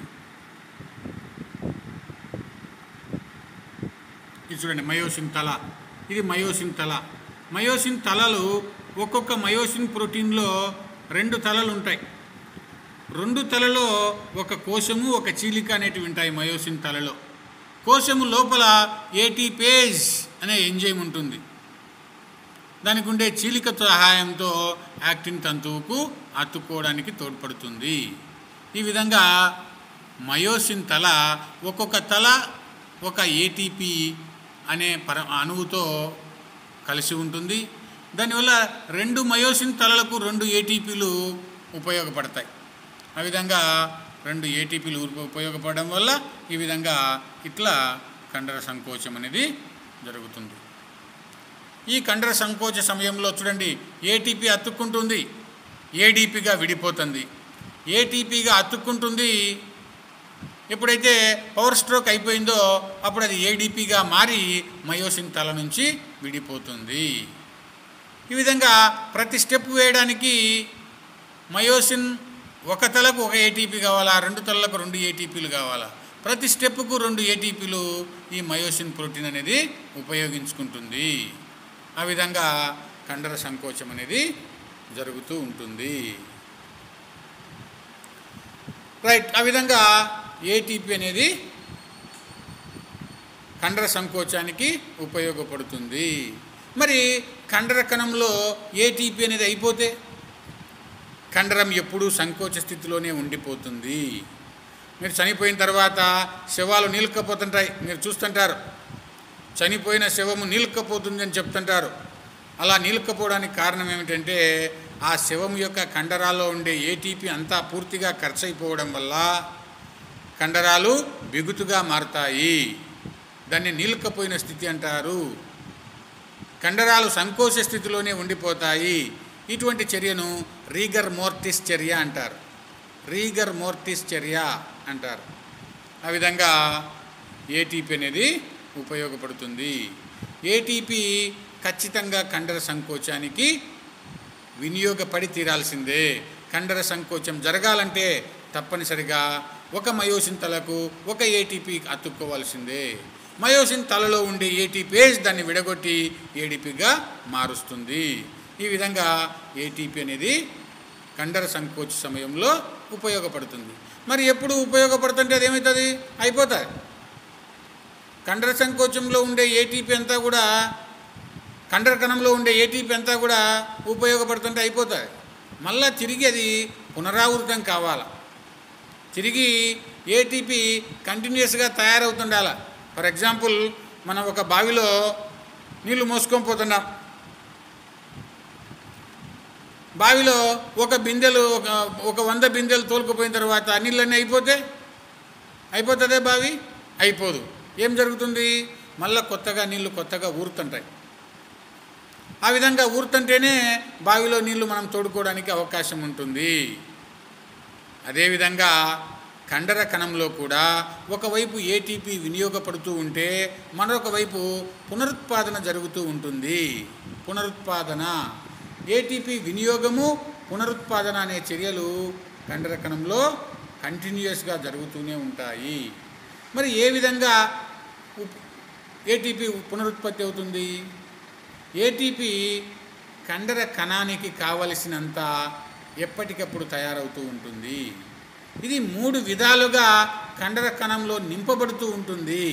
ఇది చూడండి మయోసిన్ తల ఇది మయోసిన్ తల మయోసిన్ తలలు ఒక్కొక్క మయోసిన్ ప్రోటీన్లో రెండు తలలు ఉంటాయి రెండు తలలో ఒక కోశము ఒక చీలిక అనేటివి ఉంటాయి మయోసిన్ తలలో కోశము లోపల ఏటీపేజ్ అనే ఎంజైమ్ ఉంటుంది దానికి ఉండే చీలిక సహాయంతో యాక్టిన్ తంతువుకు అతుక్కోవడానికి తోడ్పడుతుంది ఈ విధంగా మయోసిన్ తల ఒక్కొక్క తల ఒక ఏటీపీ అనే పర అణువుతో కలిసి ఉంటుంది దానివల్ల రెండు మయోసిన్ తలలకు రెండు ఏటీపీలు ఉపయోగపడతాయి ఆ విధంగా రెండు ఏటీపీలు ఉపయోగపడడం వల్ల ఈ విధంగా ఇట్లా కండర సంకోచం అనేది జరుగుతుంది ఈ కండర సంకోచ సమయంలో చూడండి ఏటీపీ అతుక్కుంటుంది ఏడీపీగా విడిపోతుంది ఏటీపీగా అతుక్కుంటుంది ఎప్పుడైతే పవర్ స్ట్రోక్ అయిపోయిందో అప్పుడు అది ఏడీపీగా మారి మయోసిన్ తల నుంచి విడిపోతుంది ఈ విధంగా ప్రతి స్టెప్ వేయడానికి మయోసిన్ ఒక తలకు ఒక ఏటీపీ కావాలా రెండు తలలకు రెండు ఏటీపీలు కావాలా ప్రతి స్టెప్కు రెండు ఏటీపీలు ఈ మయోసిన్ ప్రోటీన్ అనేది ఉపయోగించుకుంటుంది ఆ విధంగా కండర సంకోచం అనేది జరుగుతూ ఉంటుంది రైట్ ఆ విధంగా ఏటీపీ అనేది కండర సంకోచానికి ఉపయోగపడుతుంది మరి కండర కణంలో ఏటీపీ అనేది అయిపోతే కండరం ఎప్పుడూ సంకోచ స్థితిలోనే ఉండిపోతుంది మీరు చనిపోయిన తర్వాత శవాలు నీలకపోతుంటాయి మీరు చూస్తుంటారు చనిపోయిన శవము నీలకపోతుంది అని చెప్తుంటారు అలా నీలకపోవడానికి కారణం ఏమిటంటే ఆ శవం యొక్క కండరాల్లో ఉండే ఏటీపీ అంతా పూర్తిగా ఖర్చు అయిపోవడం వల్ల కండరాలు బిగుతుగా మారుతాయి దాన్ని నీలకపోయిన స్థితి అంటారు కండరాలు సంకోచ స్థితిలోనే ఉండిపోతాయి ఇటువంటి చర్యను రీగర్ మోర్టిస్ చర్య అంటారు రీగర్ మోర్టిస్ చర్య అంటారు ఆ విధంగా ఏటీపీ అనేది ఉపయోగపడుతుంది ఏటీపీ ఖచ్చితంగా కండర సంకోచానికి వినియోగపడి తీరాల్సిందే కండర సంకోచం జరగాలంటే తప్పనిసరిగా ఒక మయోసిన్ తలకు ఒక ఏటీపీ అతుక్కోవాల్సిందే మయోసిన్ తలలో ఉండే ఏటీపీస్ దాన్ని విడగొట్టి ఏడిపిగా మారుస్తుంది ఈ విధంగా ఏటీపీ అనేది కండర సంకోచ సమయంలో ఉపయోగపడుతుంది మరి ఎప్పుడు ఉపయోగపడుతుంటే అది ఏమవుతుంది అయిపోతుంది కండర సంకోచంలో ఉండే ఏటీపీ అంతా కూడా కండర కణంలో ఉండే ఏటీపీ అంతా కూడా ఉపయోగపడుతుంటే అయిపోతుంది మళ్ళా తిరిగి అది పునరావృతం కావాలా తిరిగి ఏటీపీ కంటిన్యూస్గా తయారవుతుండాల ఫర్ ఎగ్జాంపుల్ మనం ఒక బావిలో నీళ్లు మోసుకొని పోతున్నాం బావిలో ఒక బిందెలు ఒక ఒక వంద బిందెలు తోలుకుపోయిన తర్వాత ఆ నీళ్ళన్నీ అయిపోతే అయిపోతుందే బావి అయిపోదు ఏం జరుగుతుంది మళ్ళీ కొత్తగా నీళ్లు కొత్తగా ఊరుతుంటాయి ఆ విధంగా ఊరుతుంటేనే బావిలో నీళ్లు మనం తోడుకోవడానికి అవకాశం ఉంటుంది అదేవిధంగా కండర కణంలో కూడా ఒకవైపు ఏటీపీ వినియోగపడుతూ ఉంటే మరొక వైపు పునరుత్పాదన జరుగుతూ ఉంటుంది పునరుత్పాదన ఏటీపీ వినియోగము పునరుత్పాదన అనే చర్యలు కండర కణంలో కంటిన్యూస్గా జరుగుతూనే ఉంటాయి మరి ఏ విధంగా ఉప్- ఏటీపీ పునరుత్పత్తి అవుతుంది ఏటీపీ కండర కణానికి కావలసినంత ఎప్పటికప్పుడు తయారవుతూ ఉంటుంది ఇది మూడు విధాలుగా కండర కణంలో నింపబడుతూ ఉంటుంది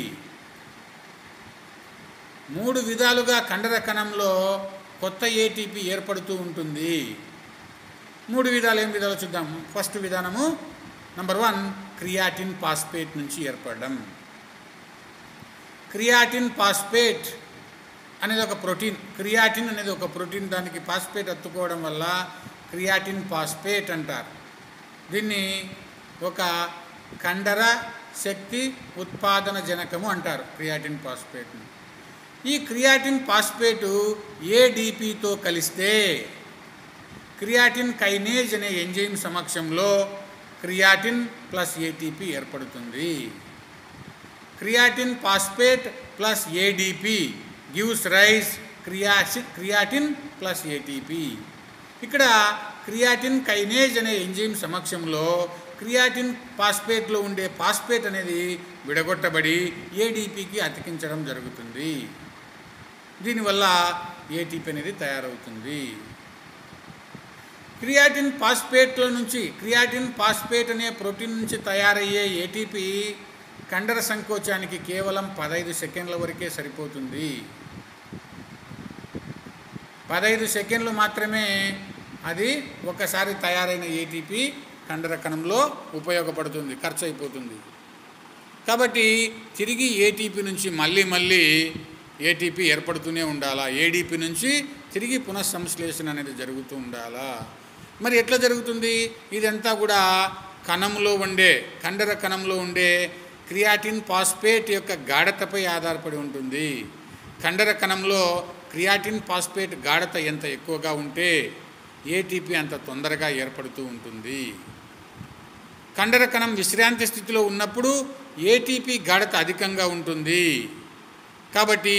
మూడు విధాలుగా కండర కణంలో కొత్త ఏటీపీ ఏర్పడుతూ ఉంటుంది మూడు విధాలు ఏం విధాలు చూద్దాం ఫస్ట్ విధానము నంబర్ వన్ క్రియాటిన్ పాస్పేట్ నుంచి ఏర్పడడం క్రియాటిన్ పాస్పేట్ అనేది ఒక ప్రోటీన్ క్రియాటిన్ అనేది ఒక ప్రోటీన్ దానికి పాస్పేట్ అత్తుకోవడం వల్ల క్రియాటిన్ పాస్పేట్ అంటారు దీన్ని ఒక కండర శక్తి ఉత్పాదన జనకము అంటారు క్రియాటిన్ పాస్పేట్ని ఈ క్రియాటిన్ పాస్పేటు ఏడిపితో కలిస్తే క్రియాటిన్ కైనేజ్ అనే ఎంజైమ్ సమక్షంలో క్రియాటిన్ ప్లస్ ఏటీపీ ఏర్పడుతుంది creatine phosphate plus ADP gives rise క్రియాసి క్రియాటిన్ ప్లస్ ఏటీపీ ఇక్కడ క్రియాటిన్ కైనేజ్ అనే ఎంజైమ్ సమక్షంలో క్రియాటిన్ పాస్పేట్లో ఉండే పాస్పేట్ అనేది విడగొట్టబడి ఏడిపికి అతికించడం జరుగుతుంది దీనివల్ల ఏటీపీ అనేది తయారవుతుంది క్రియాటిన్ పాస్పేట్ల నుంచి క్రియాటిన్ పాస్పేట్ అనే ప్రోటీన్ నుంచి తయారయ్యే ఏటీపీ కండర సంకోచానికి కేవలం పదహైదు సెకండ్ల వరకే సరిపోతుంది పదహైదు సెకండ్లు మాత్రమే అది ఒకసారి తయారైన ఏటీపీ కండర కణంలో ఉపయోగపడుతుంది ఖర్చు అయిపోతుంది కాబట్టి తిరిగి ఏటీపీ నుంచి మళ్ళీ మళ్ళీ ఏటీపీ ఏర్పడుతూనే ఉండాలా ఏడీపీ నుంచి తిరిగి పునఃసంశ్లేషణ అనేది జరుగుతూ ఉండాలా మరి ఎట్లా జరుగుతుంది ఇదంతా కూడా కణంలో ఉండే కండర కణంలో ఉండే క్రియాటిన్ పాస్పేట్ యొక్క గాఢతపై ఆధారపడి ఉంటుంది కండర కణంలో క్రియాటిన్ పాస్పేట్ గాఢత ఎంత ఎక్కువగా ఉంటే ఏటీపీ అంత తొందరగా ఏర్పడుతూ ఉంటుంది కండర కణం విశ్రాంతి స్థితిలో ఉన్నప్పుడు ఏటీపీ గాఢత అధికంగా ఉంటుంది కాబట్టి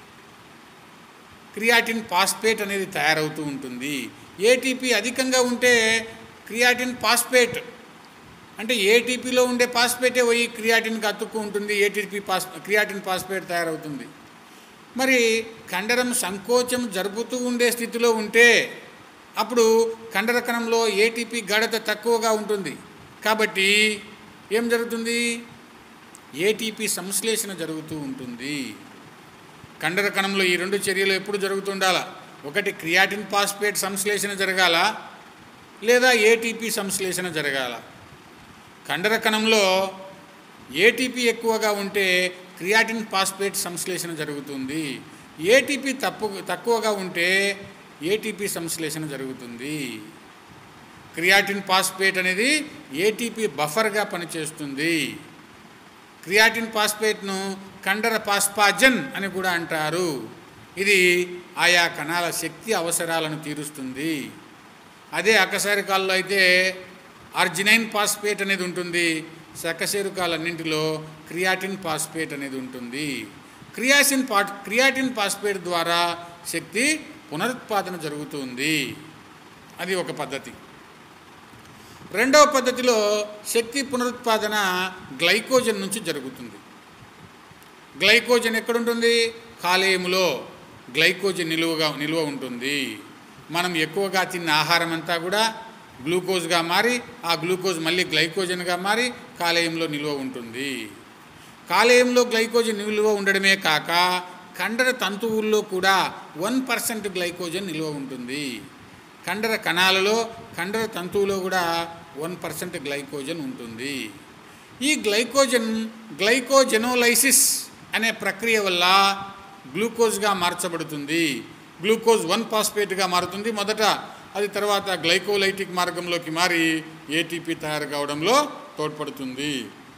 క్రియాటిన్ పాస్పేట్ అనేది తయారవుతూ ఉంటుంది ఏటీపీ అధికంగా ఉంటే క్రియాటిన్ పాస్పేట్ అంటే ఏటీపీలో ఉండే పాస్పేటే పోయి క్రియాటిన్కి అతుక్కు ఉంటుంది ఏటీపీ పాస్ క్రియాటిన్ పాస్పేట్ తయారవుతుంది మరి కండరం సంకోచం జరుపుతూ ఉండే స్థితిలో ఉంటే అప్పుడు కండర కణంలో ఏటీపీ గాఢత తక్కువగా ఉంటుంది కాబట్టి ఏం జరుగుతుంది ఏటీపీ సంశ్లేషణ జరుగుతూ ఉంటుంది కండర కణంలో ఈ రెండు చర్యలు ఎప్పుడు జరుగుతుండాలా ఒకటి క్రియాటిన్ పాస్పేట్ సంశ్లేషణ జరగాల లేదా ఏటీపీ సంశ్లేషణ జరగాల కండర కణంలో ఏటీపీ ఎక్కువగా ఉంటే క్రియాటిన్ పాస్పేట్ సంశ్లేషణ జరుగుతుంది ఏటీపీ తప్పు తక్కువగా ఉంటే ఏటీపీ సంశ్లేషణ జరుగుతుంది క్రియాటిన్ పాస్పేట్ అనేది ఏటీపీ బఫర్గా పనిచేస్తుంది క్రియాటిన్ పాస్పేట్ను కండర పాస్పాజన్ అని కూడా అంటారు ఇది ఆయా కణాల శక్తి అవసరాలను తీరుస్తుంది అదే అకశేరుకాల్లో అయితే ఆర్జినైన్ పాస్పేట్ అనేది ఉంటుంది సకశేరుకాలన్నింటిలో క్రియాటిన్ పాస్పేట్ అనేది ఉంటుంది క్రియాసిన్ పా క్రియాటిన్ పాస్పేట్ ద్వారా శక్తి పునరుత్పాదన జరుగుతుంది అది ఒక పద్ధతి రెండవ పద్ధతిలో శక్తి పునరుత్పాదన గ్లైకోజన్ నుంచి జరుగుతుంది గ్లైకోజన్ ఎక్కడుంటుంది కాలేయములో గ్లైకోజన్ నిలువగా నిలువ ఉంటుంది మనం ఎక్కువగా తిన్న ఆహారం అంతా కూడా గ్లూకోజ్గా మారి ఆ గ్లూకోజ్ మళ్ళీ గ్లైకోజన్గా మారి కాలేయంలో నిల్వ ఉంటుంది కాలేయంలో గ్లైకోజన్ నిల్వ ఉండడమే కాక కండర తంతువుల్లో కూడా వన్ పర్సెంట్ గ్లైకోజన్ నిల్వ ఉంటుంది కండర కణాలలో కండర తంతువులో కూడా వన్ పర్సెంట్ గ్లైకోజన్ ఉంటుంది ఈ గ్లైకోజన్ గ్లైకోజెనోలైసిస్ అనే ప్రక్రియ వల్ల గ్లూకోజ్గా మార్చబడుతుంది గ్లూకోజ్ వన్ ఫాస్ఫేట్గా మారుతుంది మొదట అది తర్వాత గ్లైకోలైటిక్ మార్గంలోకి మారి ఏటీపీ తయారు కావడంలో తోడ్పడుతుంది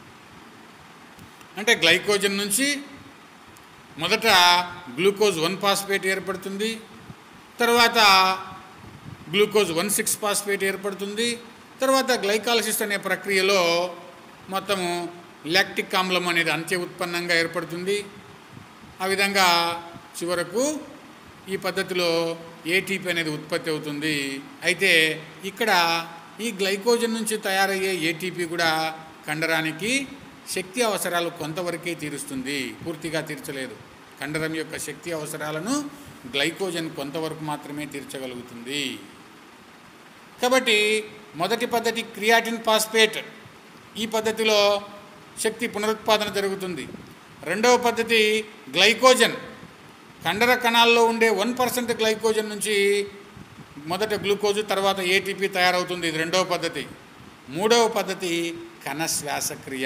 అంటే గ్లైకోజన్ నుంచి మొదట గ్లూకోజ్ వన్ ఫాస్ఫేట్ ఏర్పడుతుంది తర్వాత గ్లూకోజ్ వన్ సిక్స్ ఫాస్ఫేట్ ఏర్పడుతుంది తర్వాత గ్లైకాలసిస్ అనే ప్రక్రియలో మొత్తము లాక్టిక్ ఆమ్లం అనేది అంత్య ఉత్పన్నంగా ఏర్పడుతుంది ఆ విధంగా చివరకు ఈ పద్ధతిలో ఏటీపీ అనేది ఉత్పత్తి అవుతుంది అయితే ఇక్కడ ఈ గ్లైకోజన్ నుంచి తయారయ్యే ఏటీపీ కూడా కండరానికి శక్తి అవసరాలు కొంతవరకే తీరుస్తుంది పూర్తిగా తీర్చలేదు కండరం యొక్క శక్తి అవసరాలను గ్లైకోజన్ కొంతవరకు మాత్రమే తీర్చగలుగుతుంది కాబట్టి మొదటి పద్ధతి క్రియాటిన్ ఫాస్ఫేట్ ఈ పద్ధతిలో శక్తి పునరుత్పాదన జరుగుతుంది రెండవ పద్ధతి గ్లైకోజన్ కండర కణాల్లో ఉండే వన్ పర్సెంట్ గ్లైకోజన్ నుంచి మొదట గ్లూకోజు తర్వాత ఏటీపీ తయారవుతుంది ఇది రెండవ పద్ధతి మూడవ పద్ధతి కణ శ్వాసక్రియ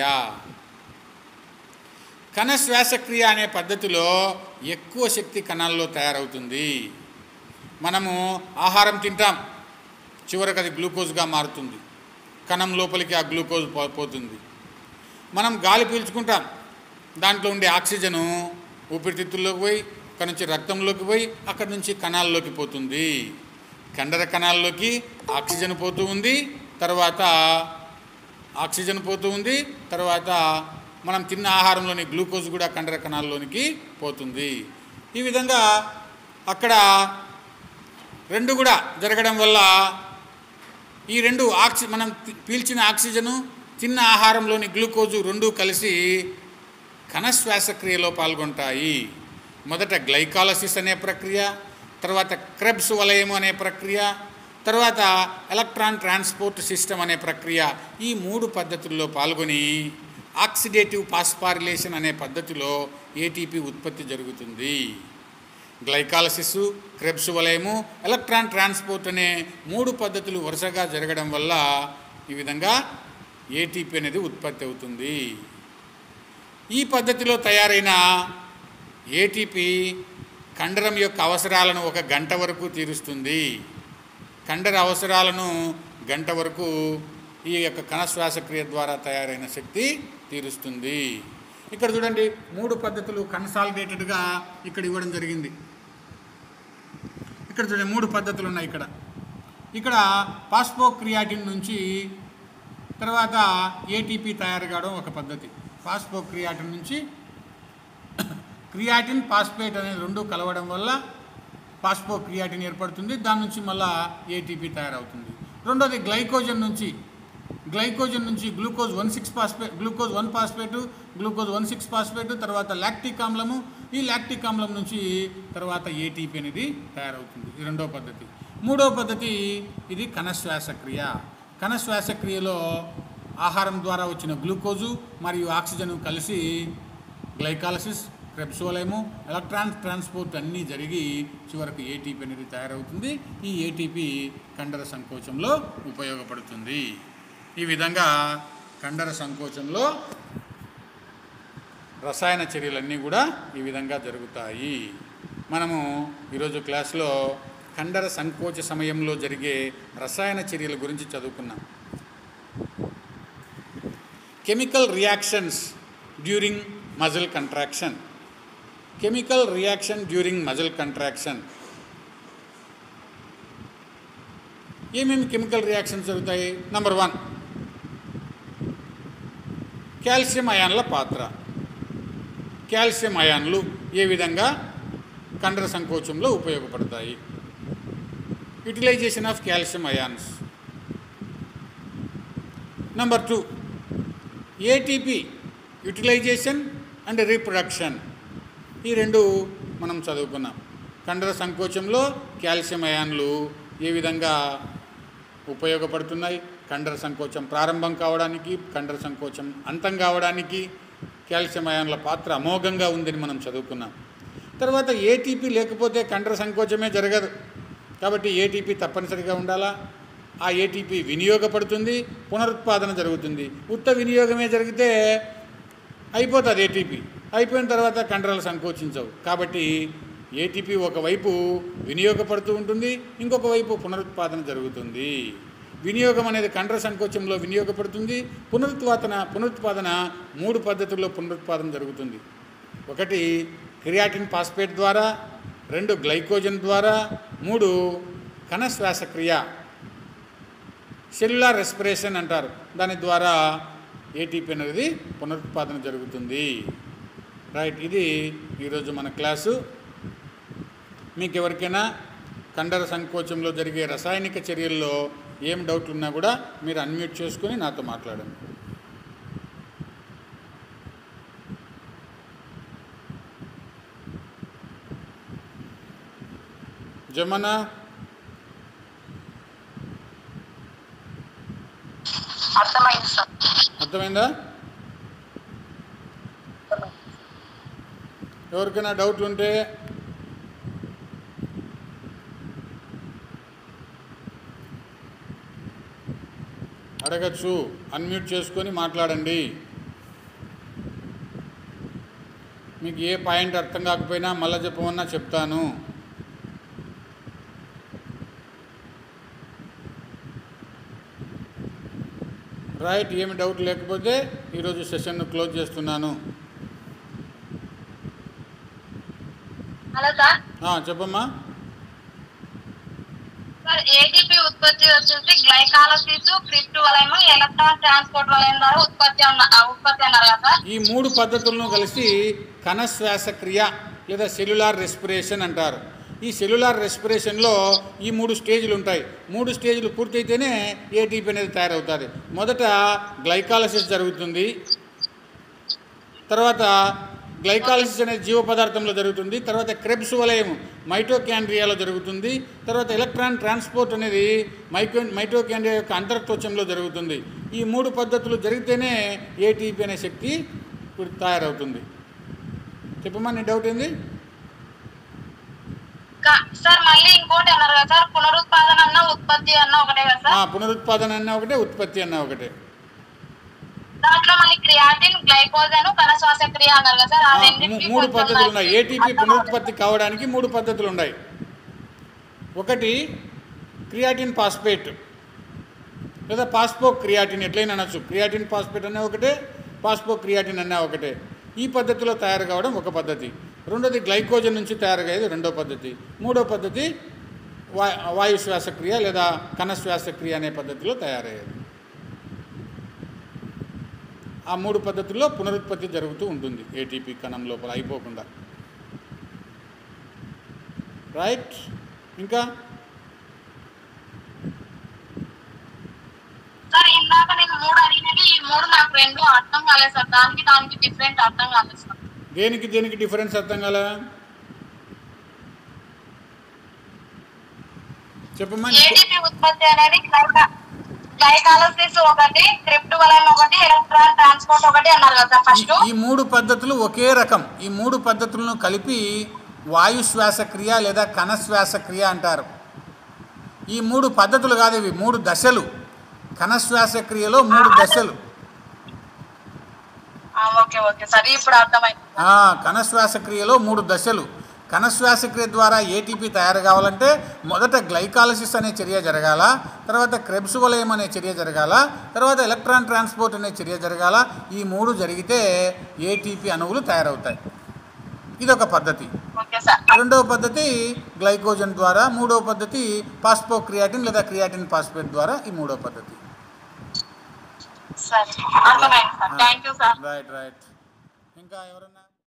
కణ శ్వాసక్రియ అనే పద్ధతిలో ఎక్కువ శక్తి కణాల్లో తయారవుతుంది మనము ఆహారం తింటాం చివరికి అది గ్లూకోజ్గా మారుతుంది కణం లోపలికి ఆ గ్లూకోజ్ పో- పోతుంది మనం గాలి పీల్చుకుంటాం దాంట్లో ఉండే ఆక్సిజను ఊపిరితిత్తుల్లోకి పోయి అక్కడ నుంచి రక్తంలోకి పోయి అక్కడి నుంచి కణాల్లోకి పోతుంది కండర కణాల్లోకి ఆక్సిజన్ పోతూ ఉంది తర్వాత ఆక్సిజన్ పోతూ ఉంది తర్వాత మనం తిన్న ఆహారంలోని గ్లూకోజ్ కూడా కండర కణాల్లోనికి పోతుంది ఈ విధంగా అక్కడ రెండు కూడా జరగడం వల్ల ఈ రెండు ఆక్సి మనం తి- పీల్చిన ఆక్సిజను తిన్న ఆహారంలోని గ్లూకోజు రెండు కలిసి కణ శ్వాసక్రియలో పాల్గొంటాయి మొదట గ్లైకాలసిస్ అనే ప్రక్రియ తర్వాత క్రెబ్స్ వలయము అనే ప్రక్రియ తర్వాత ఎలక్ట్రాన్ ట్రాన్స్పోర్ట్ సిస్టమ్ అనే ప్రక్రియ ఈ మూడు పద్ధతుల్లో పాల్గొని ఆక్సిడేటివ్ పాస్పారిలేషన్ అనే పద్ధతిలో ఏటీపీ ఉత్పత్తి జరుగుతుంది గ్లైకాలసిస్ క్రెబ్స్ వలయము ఎలక్ట్రాన్ ట్రాన్స్పోర్ట్ అనే మూడు పద్ధతులు వరుసగా జరగడం వల్ల ఈ విధంగా ఏటీపీ అనేది ఉత్పత్తి అవుతుంది ఈ పద్ధతిలో తయారైన ఏటీపీ కండరం యొక్క అవసరాలను ఒక గంట వరకు తీరుస్తుంది కండర అవసరాలను గంట వరకు ఈ యొక్క కణ శ్వాసక్రియ ద్వారా తయారైన శక్తి తీరుస్తుంది ఇక్కడ చూడండి మూడు పద్ధతులు కన్సాలిడేటెడ్గా ఇక్కడ ఇవ్వడం జరిగింది ఇక్కడ చూడండి మూడు పద్ధతులు ఉన్నాయి ఇక్కడ ఇక్కడ పాస్పోక్రియాటిన్ నుంచి తర్వాత ఏటీపీ తయారు కావడం ఒక పద్ధతి పాస్పోక్రియాటిన్ నుంచి క్రియాటిన్ పాస్పేట్ అనేది రెండు కలవడం వల్ల పాస్పోక్రియాటిన్ ఏర్పడుతుంది దాని నుంచి మళ్ళా ఏటీపీ తయారవుతుంది రెండోది గ్లైకోజన్ నుంచి గ్లైకోజన్ నుంచి glucose one six phosphate glucose one phosphate glucose one six phosphate తర్వాత లాక్టిక్ ఆమ్లము ఈ లాక్టిక్ ఆమ్లం నుంచి తర్వాత ఏటీపీ అనేది తయారవుతుంది ఇది రెండో పద్ధతి మూడో పద్ధతి ఇది కణ శ్వాసక్రియ కణ శ్వాసక్రియలో ఆహారం ద్వారా వచ్చిన గ్లూకోజు మరియు ఆక్సిజన్ కలిసి గ్లైకాలసిస్ క్రెప్సోలైము ఎలక్ట్రాన్ ట్రాన్స్పోర్ట్ అన్నీ జరిగి చివరకు ఏటీపీ అనేది తయారవుతుంది ఈ ఏటీపీ కండర సంకోచంలో ఉపయోగపడుతుంది ఈ విధంగా కండర సంకోచంలో రసాయన చర్యలన్నీ కూడా ఈ విధంగా జరుగుతాయి మనము ఈరోజు క్లాస్లో కండర సంకోచ సమయంలో జరిగే రసాయన చర్యల గురించి చదువుకున్నాం chemical reactions during muscle contraction chemical reaction during muscle contraction ఏమేమి కెమికల్ రియాక్షన్స్ జరుగుతాయి నంబర్ వన్ కాల్షియం అయాన్ల పాత్ర కాల్షియం అయాన్లు ఏ విధంగా కండర సంకోచంలో ఉపయోగపడతాయి utilization of calcium ions number two ATP utilization and reproduction ఈ రెండు మనం చదువుకున్నాం కండర సంకోచంలో కాల్షియం అయాన్లు ఏ విధంగా ఉపయోగపడుతున్నాయి కండర సంకోచం ప్రారంభం కావడానికి కండర సంకోచం అంతం కావడానికి కాల్షియం అయాన్ల పాత్ర అమోఘంగా ఉందని మనం చదువుకున్నాం తర్వాత ఏటీపీ లేకపోతే కండర సంకోచమే జరగదు కాబట్టి ఏటీపీ తప్పనిసరిగా ఉండాలా ఆ ఏటీపీ వినియోగపడుతుంది పునరుత్పాదన జరుగుతుంది ఉత్త వినియోగమే జరిగితే అయిపోతుంది ఏటీపీ అయిపోయిన తర్వాత కండరాలు సంకోచించవు కాబట్టి ఏటీపీ ఒకవైపు వినియోగపడుతూ ఉంటుంది ఇంకొక వైపు పునరుత్పాదన జరుగుతుంది వినియోగం అనేది కండర సంకోచంలో వినియోగపడుతుంది పునరుత్పాదన పునరుత్పాదన మూడు పద్ధతుల్లో పునరుత్పాదన జరుగుతుంది ఒకటి క్రియాటిన్ ఫాస్ఫేట్ ద్వారా రెండు గ్లైకోజన్ ద్వారా మూడు కణ శ్వాసక్రియ సెల్యులార్ రెస్పిరేషన్ అంటారు దాని ద్వారా ఏటీపీ అనేది పునరుత్పాదన జరుగుతుంది రైట్ ఇది ఈరోజు మన క్లాసు మీకు ఎవరికైనా కండర సంకోచంలో జరిగే రసాయనిక చర్యల్లో ఏం డౌట్లు ఉన్నా కూడా మీరు అన్మ్యూట్ చేసుకొని నాతో మాట్లాడండి జమన అర్థమైంది సార్ అర్థమైందా ఎవరికైనా డౌట్లు ఉంటే అడగచ్చు అన్మ్యూట్ చేసుకొని మాట్లాడండి మీకు ఏ పాయింట్ అర్థం కాకపోయినా మళ్ళీ చెప్పమన్నా చెప్తాను రైట్ ఏమి డౌట్ లేకపోతే ఈరోజు సెషన్ను క్లోజ్ చేస్తున్నాను హలో సార్ ఆ, చెప్పమ్మా సార్ ఏటీపీ ఉత్పత్తి వచ్చేసి గ్లైకాలసిస్ క్రిప్ట్ వలయము ఎలక్ట్రాన్ ట్రాన్స్పోర్ట్ వలయం ద్వారా ఉత్పత్తి అన్న ఆ, ఉత్పత్తి అన్నారు కదా సార్ ఈ మూడు పద్ధతులను కలిసి కణ శ్వాసక్రియ లేదా సెల్యులార్ రెస్పిరేషన్ అంటారు ఈ సెల్యులార్ రెస్పిరేషన్లో ఈ మూడు స్టేజ్లు ఉంటాయి మూడు స్టేజ్లు పూర్తయితేనే ఏటీపీ అనేది తయారవుతుంది మొదట గ్లైకాలసిస్ జరుగుతుంది తర్వాత గ్లైకాలసిస్ అనేది జీవ పదార్థంలో జరుగుతుంది తర్వాత క్రెబ్స్ వలయం మైటోకాండ్రియాలో జరుగుతుంది తర్వాత ఎలక్ట్రాన్ ట్రాన్స్పోర్ట్ అనేది మైకో మైటోకాండ్రియా యొక్క అంతర్త్వచంలో జరుగుతుంది ఈ మూడు పద్ధతులు జరిగితేనే ఏటీపీ అనే శక్తి ఇప్పుడు తయారవుతుంది చెప్పమ్మా నీ డౌట్ ఏంది కా- సార్ మళ్ళీ ఇంకోటి అన్నారు కదా సార్ పునరుత్పాదన అన్న ఉత్పత్తి అన్న ఒకటే కదా ఆ, సార్ పునరుత్పాదన అన్న ఒకటే ఉత్పత్తి అన్న ఒకటే దాంట్లో మళ్ళీ క్రియాటిన్ గ్లైకోజన్ కణ శ్వాసక్రియ అన్నారు కదా సార్ ఆ, ఆ మూ- రెండింటికి మూడు కొంచెం పద్ధతులు ఉన్నాయి నాకు ఏటీపీ అర్థం పునరుత్పత్తి కావడానికి మూడు పద్ధతులు ఉన్నాయి ఒకటి క్రియాటిన్ ఫాస్ఫేట్ లేదా పాస్పో క్రియాటిన్ ఎట్లయినా అనొచ్చు క్రియాటిన్ ఫాస్ఫేట్ అనే ఒకటే పాస్పో క్రియాటిన్ అనే ఒకటే ఈ పద్ధతిలో తయారు కావడం ఒక పద్ధతి రెండోది గ్లైకోజన్ నుంచి తయారయ్యేది రెండో పద్ధతి మూడో పద్ధతి వా వాయు శ్వాసక్రియ లేదా కణ శ్వాసక్రియ అనే పద్ధతిలో తయారయ్యేది ఆ మూడు పద్ధతుల్లో పునరుత్పత్తి జరుగుతూ ఉంటుంది ఏటీపీ కణం లోపల అయిపోకుండా రైట్ ఇంకా సార్ ఇందాక నేను మూడు అడిగినవి ఈ మూడు నాకు రెండు అర్థం కాలేదు సార్ దానికి దానికి డిఫరెంట్ అర్థం కాలేదు సార్ దేనికి దేనికి డిఫరెన్స్ అర్థం కాల చెప్పమ్మా నీకు- ఏటీపీ ఉత్పత్తి అనేది గ్లైకా గ్లైకాలసిస్ ఒకటి క్రిప్ట్ వలయం ఒకటి ఎలక్ట్రాన్ ట్రాన్స్పోర్ట్ ఒకటి అన్నారు కదా సార్ ఫస్ట్ ఈ మూడు పద్ధతులు ఒకే రకం ఈ మూడు పద్ధతులను కలిపి వాయు శ్వాసక్రియ లేదా కణ శ్వాసక్రియ అంటారు ఈ మూడు పద్ధతులు కాదు ఇవి మూడు దశలు కణ శ్వాసక్రియలో మూడు దశలు ఓకే ఓకే సార్ ఇప్పుడు అర్థమైంది ఆ, కణ శ్వాసక్రియలో మూడు దశలు కణ శ్వాసక్రియ ద్వారా ఏటీపీ తయారు కావాలంటే మొదట గ్లైకాలసిస్ అనే చర్య జరగాల తర్వాత క్రెబ్స్ వలయం అనే చర్య జరగాల తర్వాత ఎలక్ట్రాన్ ట్రాన్స్పోర్ట్ అనే చర్య జరగాల ఈ మూడు జరిగితే ఏటీపీ అణువులు తయారవుతాయి ఇదొక పద్ధతి ఓకే సార్ రెండవ పద్ధతి గ్లైకోజన్ ద్వారా మూడవ పద్ధతి పాస్పో క్రియాటిన్ లేదా క్రియాటిన్ పాస్పేట్ ద్వారా ఈ మూడవ పద్ధతి సరే అర్థమైంది sir thank you sir right right ఇంకా ఎవరన్నా